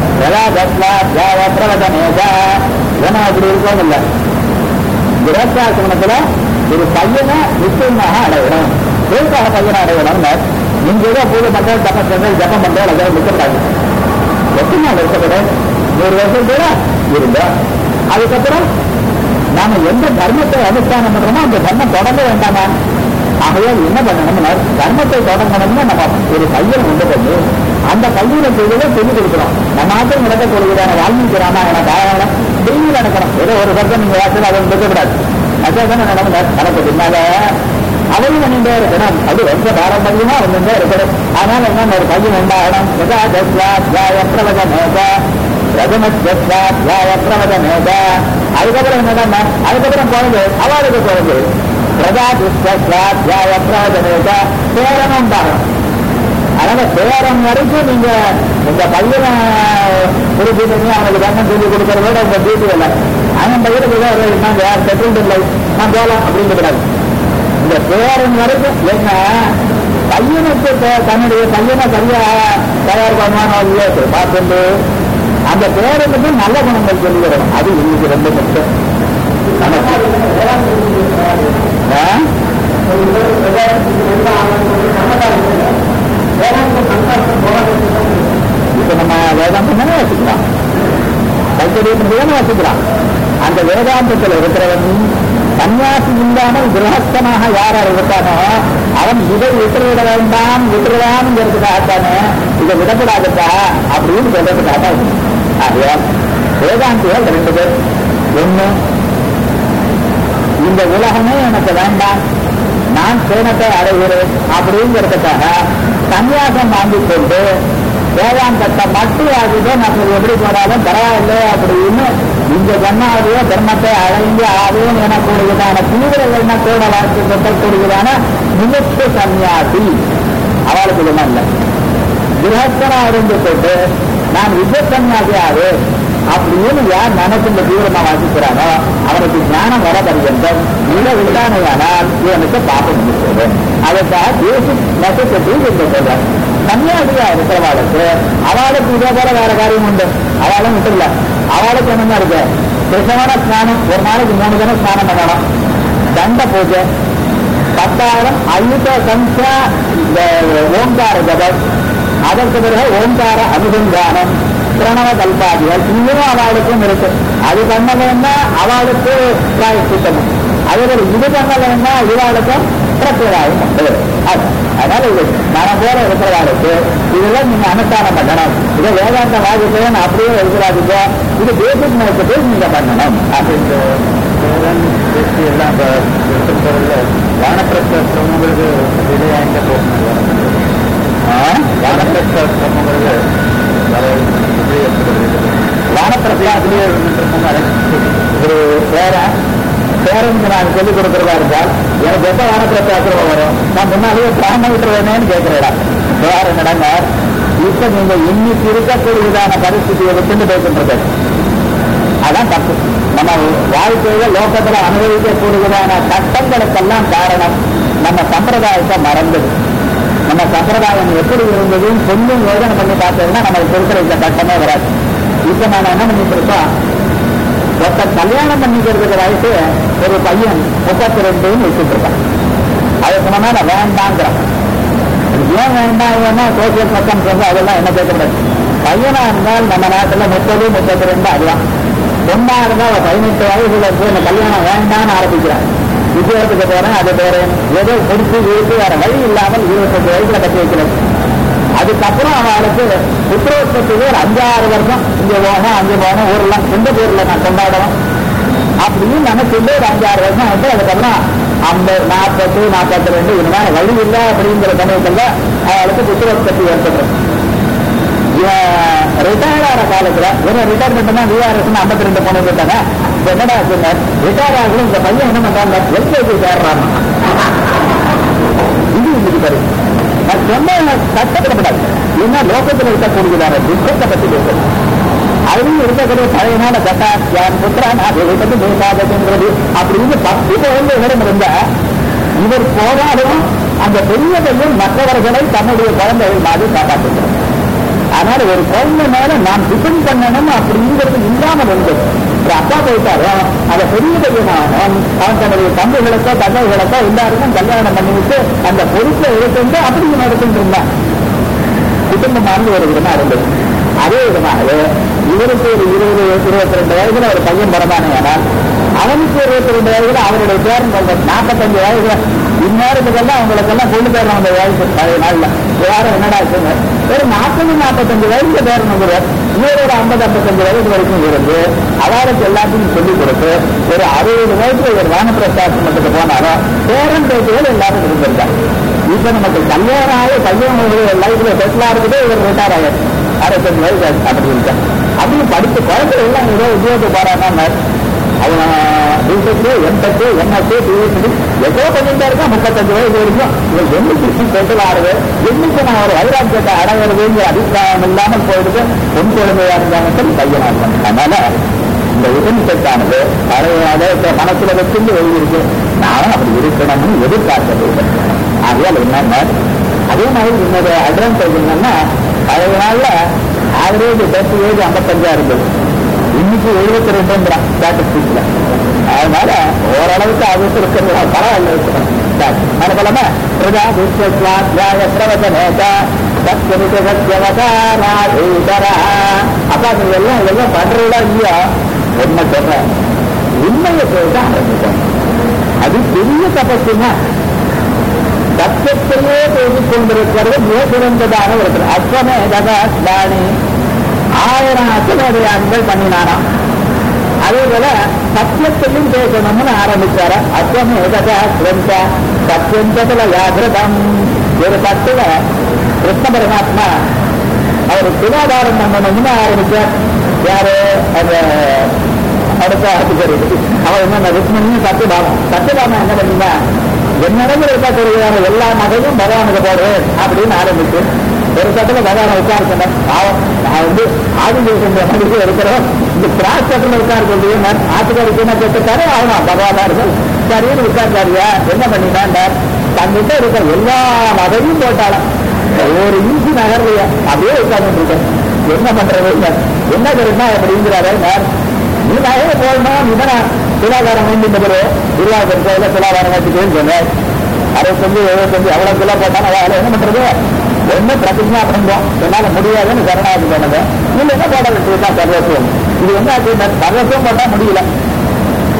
Speaker 1: தியாய பிரவதனேக ஏன்னா அப்படி இருக்கவும் இல்லை கிரகஸ்தாசிரமத்துல ஒரு பையனை நிச்சயமாக அடையணும் எதுக்காக பையனை அடையணும்னு நீங்க ஏதோ பூஜை பண்ற தப்பம் பண்ற ஜப்பம் பண்ற அதை நிற்கக்கூடாது எத்தனை நாள் இருக்கக்கூடாது நூறு வருஷம் கூட இருந்தா அதுக்கப்புறம் நாம எந்த தர்மத்தை அனுஷ்டானம் பண்றோமோ அந்த தர்மம் தொடங்க வேண்டாமா ஆகையா என்ன பண்ணணும்னா தர்மத்தை தொடங்கணும்னா நம்ம ஒரு பையன் உண்டு பண்ணி அந்த பையனை செய்வதை சொல்லிக் கொடுக்கணும் நம்ம நாட்டில் நடக்கக்கூடியதான வால்மீகி ராமாயண காரணம் டெய்லி நடக்கணும் ஏதோ ஒரு வருஷம் நீங்க வாசல் அதை இருக்கக்கூடாது அதான் நடக்கணும் நடக்க பின்னால அவையும் பண்ணிட்டே இருக்கணும் அது ரொம்ப பாரம்பரியமா வந்துட்டே இருக்கணும் அதனால என்ன ஒரு பையன் உண்டாகணும் யதா தஸ்வாத்தியாய பிரவதமேக பிரதமத்வாத்தியாய பிரவதமேக அதுக்கப்புறம் என்னன்னா அதுக்கப்புறம் குழந்தை அவளுக்கு குழந்தை பிரஜாதிஸ்வாத்தியாய பிரவதமேக பேரனும் உண்டாகணும் அதனால பேரம் வரைக்கும் நீங்க உங்க பையனை குறிப்பி பண்ணி அவனுக்கு தர்மம் சொல்லி கொடுக்கறதோட உங்க டியூட்டி இல்லை அவன் பையனுக்கு ஏதோ ஒரு நாங்க யார் செட்டில்டு இல்லை நான் போகலாம் அப்படின்னு கூடாது இந்த பேரன் வரைக்கும் என்ன பையனுக்கு தே- தன்னுடைய பையனை சரியா தயார் பண்ணுவானோ இல்லையோ பார்த்துட்டு அந்த பேரனுக்கு நல்ல குணங்கள் சொல்லி வரணும் அது இன்னைக்கு ரொம்ப முக்கியம் நமக்கு ஆ? இப்ப நம்ம வேதாந்தம் தானே வச்சுக்கலாம் கைத்தறியம் தானே வச்சுக்கலாம் அந்த வேதாந்தத்தில் இருக்கிறவன் சன்னியாசி இல்லாமல் கிரகஸ்தனாக யார் யார் இருக்கானோ அவன் இதை விட்டுவிட வேண்டாம் விட்டுவிடாம்ங்கிறதுக்காகத்தானே இதை விடக்கூடாதுப்பா அப்படின்னு சொல்றதுக்காக தான் இது. ஆகையால் வேதாந்திகள் ரெண்டு பேர் ஒண்ணு இந்த உலகமே எனக்கு வேண்டாம் நான் சேனத்தை அடைகிறேன் அப்படிங்கிறதுக்காக சன்னியாசம் வாங்கிக் கொண்டு வேதாந்தத்தை மட்டும் ஆகிட்டு நம்ம எப்படி போனாலும் பரவாயில்லை அப்படின்னு இந்த ஜன்மாவுடைய தர்மத்தை அடைந்து ஆவேன் எனக்கூடியதான தீவிர எண்ணத்தோட வாழ்க்கை கொட்டக்கூடியதான முமுட்சு சன்னியாசி அவளுக்கு இதெல்லாம் இல்லை கிரகஸ்தனா இருந்து கொண்டு நான் வித்ய சன்னியாசி ஆவேன் அப்படின்னு யார் மனசு இந்த தீவிரமா வாசிக்கிறானோ அவனுக்கு ஞானம் வர பர்யந்தம் இதை விட்டானையானால் இவனுக்கு பாப்பம் இருக்கிறது அதற்காக பேசிக் நெசசிட்டி இந்த சொல்றார் சன்னியாசியா இருக்கிறவாளுக்கு அவளுக்கு இதே போல வேற காரியம் உண்டு அவளும் விட்டுல அவளுக்கு என்னமா இருக்கு கிருஷ்ணமான ஸ்நானம் ஒரு நாளைக்கு மூணு தினம் ஸ்நானம் பண்ணணும் தண்ட பூஜை பத்தாயிரம் அயுத சம்சா இந்த ஓங்கார ஜபம் அதற்கு பிறகு ஓங்கார அனுசந்தானம் பிரணவ கல்பாதிகள் இன்னும் அவளுக்கும் இருக்கு அது பண்ணலைன்னா அவளுக்கு பிராயச்சித்தமும் அதே போல இது பண்ணலைன்னா இவாளுக்கும் பிரத்யேகாயம் உண்டு அது அதனால இது மனம் போல இருக்கிறவாளுக்கு இதெல்லாம் நீங்க அனுஷ்டானம் பண்ணணும் இதை வேதாந்த வாதிக்கையும் அப்படியே எழுதுறாதீங்க இது பேசிக் நோக்கத்தை நீங்க பண்ணணும் அப்படின்ட்டு
Speaker 2: வேதம் பேசி எல்லாம் இப்போ எடுத்துக்கிறதுல வானப்பிரஸ்த சிரமங்களுக்கு விதையாங்க போகணும் வானப்பிரஸ்த சிரமங்களுக்கு வர எப்படி எடுத்துக்கிறது
Speaker 1: வானப்பிரசாத்திலே ஒரு பேர பேரனுக்கு நான் சொல்லிக் கொடுக்கிறதா இருந்தால் எனக்கு எப்ப வானப்பிரசாத்திரம் வரும் நான் முன்னாலேயே பிராண விட்டுருவேனேன்னு கேட்கிறேன் வேற நடங்க இப்ப நீங்க இன்னைக்கு இருக்கக்கூடியதான பரிஸ்திதியை விட்டு பேசுன்றது அதான் தப்பு நம்ம வாழ்க்கையில லோகத்துல அனுபவிக்கக்கூடியதான சட்டங்களுக்கெல்லாம் காரணம் நம்ம சம்பிரதாயத்தை மறந்தது நம்ம சம்பிரதாயம் எப்படி இருந்ததுன்னு கொஞ்சம் யோசனை பண்ணி பார்த்தோம்னா நமக்கு கொடுக்குற இந்த சட்டமே வராது இப்ப நான் என்ன பண்ணிட்டு இருக்கோம் ஒருத்தர் கல்யாணம் பண்ணிக்கிறதுக்கு வயசு ஒரு பையன் முப்பத்தி ரெண்டுன்னு வச்சுட்டு இருக்கான் அதுக்கு முன்னால வேண்டாங்கிறான் ஏன் வேண்டாம் ஏன்னா சோசியல் சட்டம் சொல்லி அதெல்லாம் என்ன கேட்கக்கூடாது பையனா இருந்தால் நம்ம நாட்டுல முப்பது முப்பத்தி ரெண்டு அதுதான் பொண்ணா இருந்தால் அவ பதினெட்டு வயசுல இருந்து இந்த கல்யாணம் வேண்டாம்னு ஆரம்பிக்கிறான் விஜயத்துக்கு போறேன் அது போறேன் ஏதோ முடிச்சு வீட்டு வேற வழி இல்லாமல் இருபத்தஞ்சு வயசுல கட்டி வைக்கிறது அதுக்கப்புறம் அவளுக்கு புத்திரோத்பத்திக்கு ஒரு அஞ்சாறு வருஷம் இங்க போகணும் அங்க போகணும் ஊர்ல சொந்த ஊர்ல நான் கொண்டாடணும் அப்படின்னு நினைச்சுட்டு ஒரு அஞ்சாறு வருஷம் வந்து அதுக்கப்புறம் ஐம்பது நாற்பத்து நாற்பத்தி ரெண்டு இது மாதிரி வழி இல்லை அப்படிங்கிற சமயத்துல அவளுக்கு புத்திரோத்பத்தி ஏற்படுறது ரிட்டையர்ட் ஆகிற காலத்துல வெறும் ரிட்டையர்மெண்ட் தான் விஆர்எஸ் ஐம்பத்தி ரெண்டு போன போட்டாங்க என்னடா சொன்னார் ரிட்டையர் ஆகணும் இந்த பையன் என்ன பண்றாங்க எல்கேஜி சேர்றாங்க இது இன்னைக்கு பாரு நான் சொன்ன கஷ்டப்படப்படாது ஏன்னா லோகத்தில் இருக்கக்கூடியதான துக்கத்தை பத்தி பேசுறது அதுவும் இருக்கக்கூடிய பழையனால கட்டா யான் புத்திரான் அதை பத்தி பேசாததுங்கிறது அப்படின்னு பத்து குழந்தைகளும் இருந்தா இவர் போராடும் அந்த பெரிய பையன் மற்றவர்களை தன்னுடைய குழந்தைகள் மாதிரி காப்பாற்றுகிறார் அதனால ஒரு குழந்தை மேல நாம் டிபெண்ட் பண்ணணும் அப்படிங்கிறது இல்லாமல் இருந்தது ஒரு அப்பா போயிட்டாரோ அந்த பெரிய பையனாகும் அவன் தன்னுடைய தந்தைகளுக்கோ தந்தைகளுக்கோ எல்லாருக்கும் கல்யாணம் பண்ணிவிட்டு அந்த பொறுப்பை எடுத்துட்டு அப்படி நடத்திட்டு இருந்தான் குடும்பமான ஒரு விதமா இருந்தது அதே விதமாகவே இவருக்கு ஒரு இருபது இருபத்தி ரெண்டு வயதுல ஒரு பையன் பிறந்தானே ஆனால் அவனுக்கு இருபத்தி ரெண்டு வயதுல அவருடைய பேரன் நாற்பத்தஞ்சு வயதுல இந்நேரத்துக்கெல்லாம் அவங்களுக்கெல்லாம் கொண்டு போயிடலாம் அந்த வயசு பழைய நாள்ல யாரும் என்னடா இருக்குங்க ஒரு நாற்பது நாற்பத்தஞ்சு வயசுல பேரன் வந்துடுவார் இவர் ஒரு ஐம்பது ஐம்பத்தஞ்சு வயசு வரைக்கும் இருந்து அவருக்கு எல்லாத்தையும் சொல்லிக் கொடுத்து ஒரு அறுபது வயசுல ஒரு வானப்பிரசாசனத்துக்கு போனாலும் பேரன் பேச்சுகள் எல்லாரும் இருந்திருக்காங்க இப்ப நமக்கு கல்யாணம் ஆகி பையன் லைஃப்ல செட்டில் ஆகிறது இவர் ரிட்டையர் ஆகாது அறுபத்தஞ்சு வயசு ஆச்சு அப்படி இருக்கா அப்படி படித்து குழந்தை எல்லாம் ஏதோ உத்தியோகத்துக்கு போறாங்கன்னா அவன் பிடெக்கு எம்டெக்கு எம்எஸ்சி பிஹெச்டி ஏதோ பண்ணிட்டே இருக்கா முப்பத்தஞ்சு வயசு வரைக்கும் இவன் என்னைக்கு செட்டில் ஆகுது என்னைக்கு நான் ஒரு வைராக்கியத்தை அடைகிறதுங்கிற அபிப்பிராயம் இல்லாமல் போயிடுது பொன் குழந்தையா இருந்தாங்க சரி பையனா இருந்தாங்க அதனால இந்த உடன்செட்டானது பழைய அதை மனசுல வச்சிருந்து எழுதியிருக்கு நானும் அப்படி இருக்கணும்னு எதிர்பார்த்தது ஆகையால் என்னன்னா அதே மாதிரி இன்னொரு அட்வான்டேஜ் என்னன்னா பழைய நாள்ல ஆவரேஜ் டெத் ஏஜ் ஐம்பத்தஞ்சா இருந்தது இன்னைக்கு எழுபத்தி ரெண்டுங்கிறான் ஸ்டாட்டிஸ்டிக்ஸ்ல அதனால ஓரளவுக்கு அது இருக்கிறது பரவாயில்ல இருக்கணும் மறுபலமா பிரஜா விஸ்வாத்தியாய பிரவச்சனேக சத்யமிக சத்யவதாராதீதரா அப்பா நீங்க எல்லாம் இதெல்லாம் பண்றதா இல்லையா என்ன சொல்றேன் உண்மையை சொல்லிட்டு ஆரம்பிக்கணும் அது பெரிய தபசுன்னா சத்தியத்தையே பேசிக் கொண்டிருக்கிறது மிக சிறந்ததாக இருக்கிறது அஸ்வமே தகாஸ்தானி ஆயிரம் அசுவதையான்கள் பண்ணினாராம் அதே போல சத்தியத்தையும் பேசணும்னு ஆரம்பிச்சார அஸ்வமே தகாஸ்வந்த சத்தியந்ததுல யாகிரதம் ஒரு பத்துல கிருஷ்ண பரமாத்மா அவர் சுகாதாரம் பண்ணணும்னு ஆரம்பிச்சார் யாரு அந்த அடுத்த அதிகாரி அவர் என்ன ருக்மணியும் சத்யபாமம் சத்யபாமம் என்ன பண்ணீங்க என்னிடத்தில் இருக்கக்கூடியதான எல்லா நகையும் பகவானுக்கு போடுறேன் அப்படின்னு ஆரம்பிச்சு ஒரு கட்டத்தில் பகவானை உட்கார்க்கணும் பாவம் நான் வந்து ஆதிதேசம் நம்பிக்கை இருக்கிறோம் இந்த கிராஸ் கட்டில் உட்கார்க்கிறது ஆத்துக்காருக்கு என்ன கேட்டுட்டாரு ஆமா பகவானா இருக்கும் சரின்னு உட்கார்ந்தாரியா என்ன பண்ணிட்டான் தங்கிட்ட இருக்கிற எல்லா நகையும் போட்டாலும் ஒரு இன்ச்சு நகர்லையா அப்படியே உட்கார்ந்து இருக்கேன் என்ன பண்றது என்ன தெரியுமா அப்படிங்கிறாரு நீ நகையை போடணும் இவன் துலாதாரம் வேண்டிய பிறகு இருபது கோயில துலாதாரம் வச்சுக்கேன்னு சொன்னேன் அறுபத்தஞ்சு எழுபத்தஞ்சு எவ்வளவு கிலோ போட்டாலும் அதில் என்ன பண்றது ஒண்ணு பிரதிஜா பண்ணுவோம் என்னால முடியாதுன்னு சரணாதி பண்ணது இல்ல என்ன போட வேண்டியதுதான் சர்வத்துவம் இது என்ன ஆச்சு சர்வத்துவம் போட்டா முடியல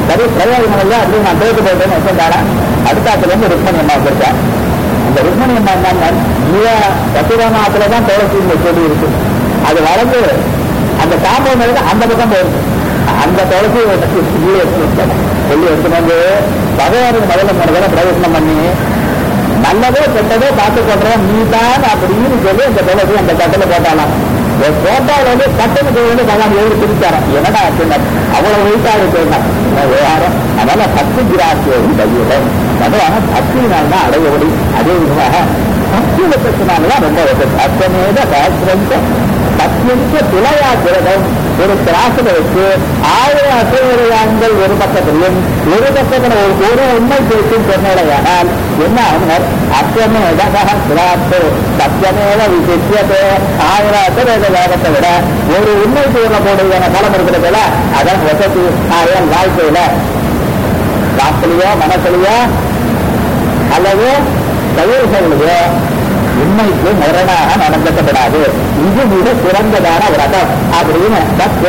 Speaker 1: சரி பிரயோஜனம் இல்லை அப்படின்னு நான் தோத்து போயிட்டேன்னு வச்சிருந்தாரா அடுத்தாத்துல இருந்து ருக்மணி அம்மா வச்சிருக்கேன் அந்த ருக்மணி அம்மா என்னன்னா ஜீவ சத்துரநாத்துல தான் துளசின்னு சொல்லி இருக்கு அது வளர்ந்து அந்த காம்பவுண்ட் இருக்கு அந்த பக்கம் போயிருக்கு அந்த துளசி சொல்லி எடுத்துட்டு வந்து பகவானுக்கு முதல்ல மூணு தடவை பிரவேசனம் பண்ணி நல்லதோ கெட்டதோ பார்த்து கொள்றோம் நீ தான் அப்படின்னு சொல்லி அந்த துளசி அந்த கட்டில போட்டாலாம் போட்டால் வந்து கட்டணத்துக்கு வந்து பகவான் எதிரி பிரிச்சாராம் என்னடா அப்படின்னா அவ்வளவு வெயிட்டாக இருந்தான் விவகாரம் அதனால பத்து கிராசியம் கையிடம் பகவான பக்தியினால் தான் அடைய முடியும் அதே விதமாக பக்தி வச்சத்தினால்தான் ரொம்ப வசதி அத்தமேத சாஸ்திரந்த சத்தியமிக்க துளையா கிரகம் ஒரு திராசில வச்சு ஆயிரம் அசைவரையாண்கள் ஒரு பக்கத்திலும் ஒரு பக்கத்துல ஒரு ஒரு உண்மை பேசும் சொன்னடையானால் என்ன ஆகுனர் அத்தியமேத சகசிராத்து சத்தியமேத விசித்தியதே ஆயிரம் அசைவேத வேகத்தை விட ஒரு உண்மை கூறக்கூடியதான பலம் இருக்கிறதுல அதான் வசதி ஆயிரம் வாழ்க்கையில வாக்குலையோ மனசுலையோ அல்லது செயல்களிலேயோ உண்மைக்கு முரணாக நடந்துக்கப்படாது இது மிக சிறந்ததான விரதம் அப்படின்னு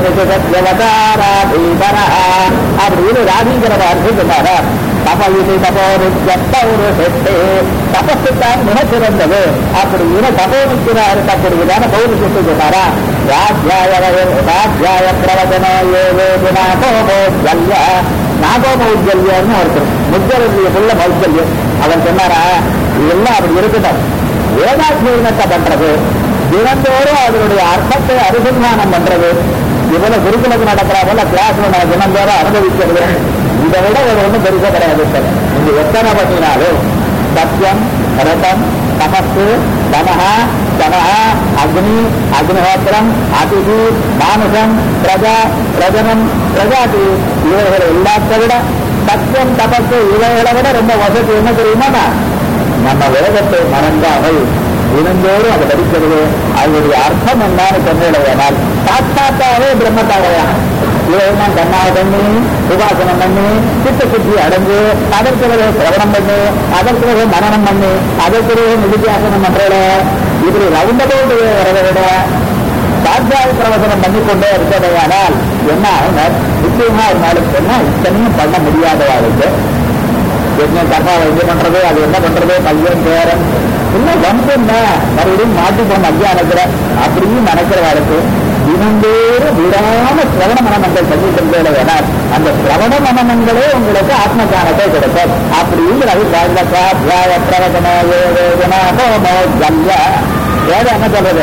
Speaker 1: சத்யவதாராதீபரா அப்படின்னு ராதீகர வார்த்தை சொன்னாரா தபவிதி தபோருத்த ஒரு செட்டு தபசுத்தான் மிக சிறந்தது அப்படின்னு தபோனிக்கிறா இருக்கக்கூடியதான பௌருஷத்தை சொன்னாரா ராஜ்யாய ராஜ்யாய பிரவச்சனோ ஏவேது நாகோமோஜல்ய நாகோமௌஜல்யன்னு ஒருத்தர் முஜ்ஜலுடைய புள்ள மௌஜல்யம் அவன் சொன்னாரா இதெல்லாம் அப்படி இருக்கட்டும் வேதாத்தியனத்தை பண்றது தினந்தோறும் அதனுடைய அர்த்தத்தை அனுசந்தானம் பண்றது இவ்வளவு குருகுலக்கு நடக்கிற போல கிளாஸ்ல நான் தினந்தோறும் அனுபவிக்கிறது இதை விட ஒரு ஒன்றும் பெருசா கிடையாது சார் நீங்க எத்தனை பண்ணினாலும் சத்தியம் ரதம் தமசு தமஹா தமஹா அக்னி அக்னிஹோத்திரம் அதிதி மானுஷம் பிரஜா பிரஜனம் பிரஜாதி இவைகளை எல்லாத்தை விட சத்தியம் தபசு இவைகளை விட ரொம்ப வசதி என்ன தெரியுமா நம்ம வேதத்தை மறந்தாமல் தினந்தோறும் அதை படிக்கிறது அதனுடைய அர்த்தம் என்னன்னு சொன்னடையானால் சாட்சாத்தாவே பிரம்மத்தாகலாம் இதையெல்லாம் கண்ணாக பண்ணி உபாசனம் பண்ணி சித்த சுத்தி அடைஞ்சு அதற்கு பிறகு சிரவணம் பண்ணி அதற்கு பிறகு மனநம் பண்ணி அதற்கு பிறகு நிதித்தியாசனம் பண்றத இப்படி ரவுண்ட போட்டு வரதை விட சாத்தியாய பிரவசனம் பண்ணி கொண்டே இருக்கிறதையானால் என்ன ஆகும் நிச்சயமா ஒரு நாளுக்கு சொன்னா இத்தனையும் பண்ண முடியாதவாளுக்கு என்ன தப்பா இது பண்றது அது என்ன பண்றது பையன் பேரன் இன்னும் வம்புங்க மறுபடியும் மாட்டி போன அத்தியானத்துல அப்படின்னு நினைக்கிறவாளுக்கு தினந்தோறும் விடாம சிரவண மனமங்கள் சொல்லி கொண்டே வேணாம் அந்த சிரவண மனமங்களே உங்களுக்கு ஆத்ம ஞானத்தை கொடுக்கும் அப்படிங்கிறது தியாய பிரவச்சன வேதனா ஹோமோ ஜல்ய வேதம் என்ன சொல்றது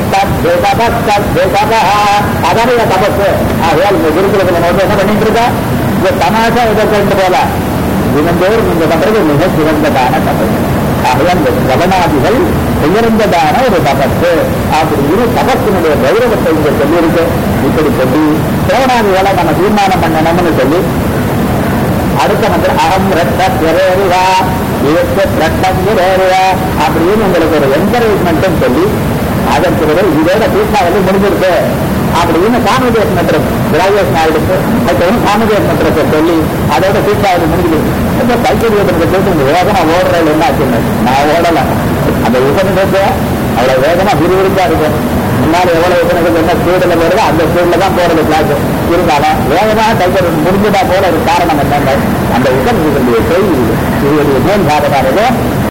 Speaker 1: அதனைய தபசு ஆகையால் இந்த குருகுலத்துல நோக்கி என்ன பண்ணிட்டு இருக்கா இந்த தமாஷா எதிர்த்து போல தினந்தோறும் இந்த பண்றது மிக சிறந்ததான தபசு ஆகையால் இந்த கவனாதிகள் உயர்ந்ததான ஒரு தபசு அப்படின்னு தபத்தினுடைய கௌரவத்தை இங்க சொல்லியிருக்கு இப்படி சொல்லி சிரவணாதிகளை நம்ம தீர்மானம் பண்ணணும்னு சொல்லி அடுத்த மந்திரம் அகம் ரத்த திரேருவா இதற்கு ரத்தம் திரேருவா அப்படின்னு உங்களுக்கு ஒரு என்கரேஜ்மெண்ட்டும் சொல்லி அதற்கு பிறகு இதோட தீர்மானம் வந்து முடிஞ்சிருக்கு அப்படின்னு காமதேச மந்திரம் கிராஜுவேஷன் ஆயிடுச்சு அதுக்கப்புறம் காமதேச மந்திரத்தை சொல்லி அதோட தீர்மானம் முடிஞ்சிருக்கு இந்த கைத்தறியத்தை கேட்டு இந்த வேகமா ஓடுறது என்ன ஆச்சுன்னு நான் ஓடல அந்த உபநிடத்தை அவ்வளவு வேகமா விறுவிறுப்பா இருக்கும் முன்னாடி எவ்வளவு உபநிடத்தை என்ன ஸ்பீடில் போறதோ அந்த ஸ்பீட்ல தான் போறது கிளாஸ் இருந்தாலும் வேகமாக கைத்தறி முடிஞ்சதா போல ஒரு காரணம் என்னங்க அந்த உபநிடத்தினுடைய செய்தி இது இதனுடைய மேல் பாகமானது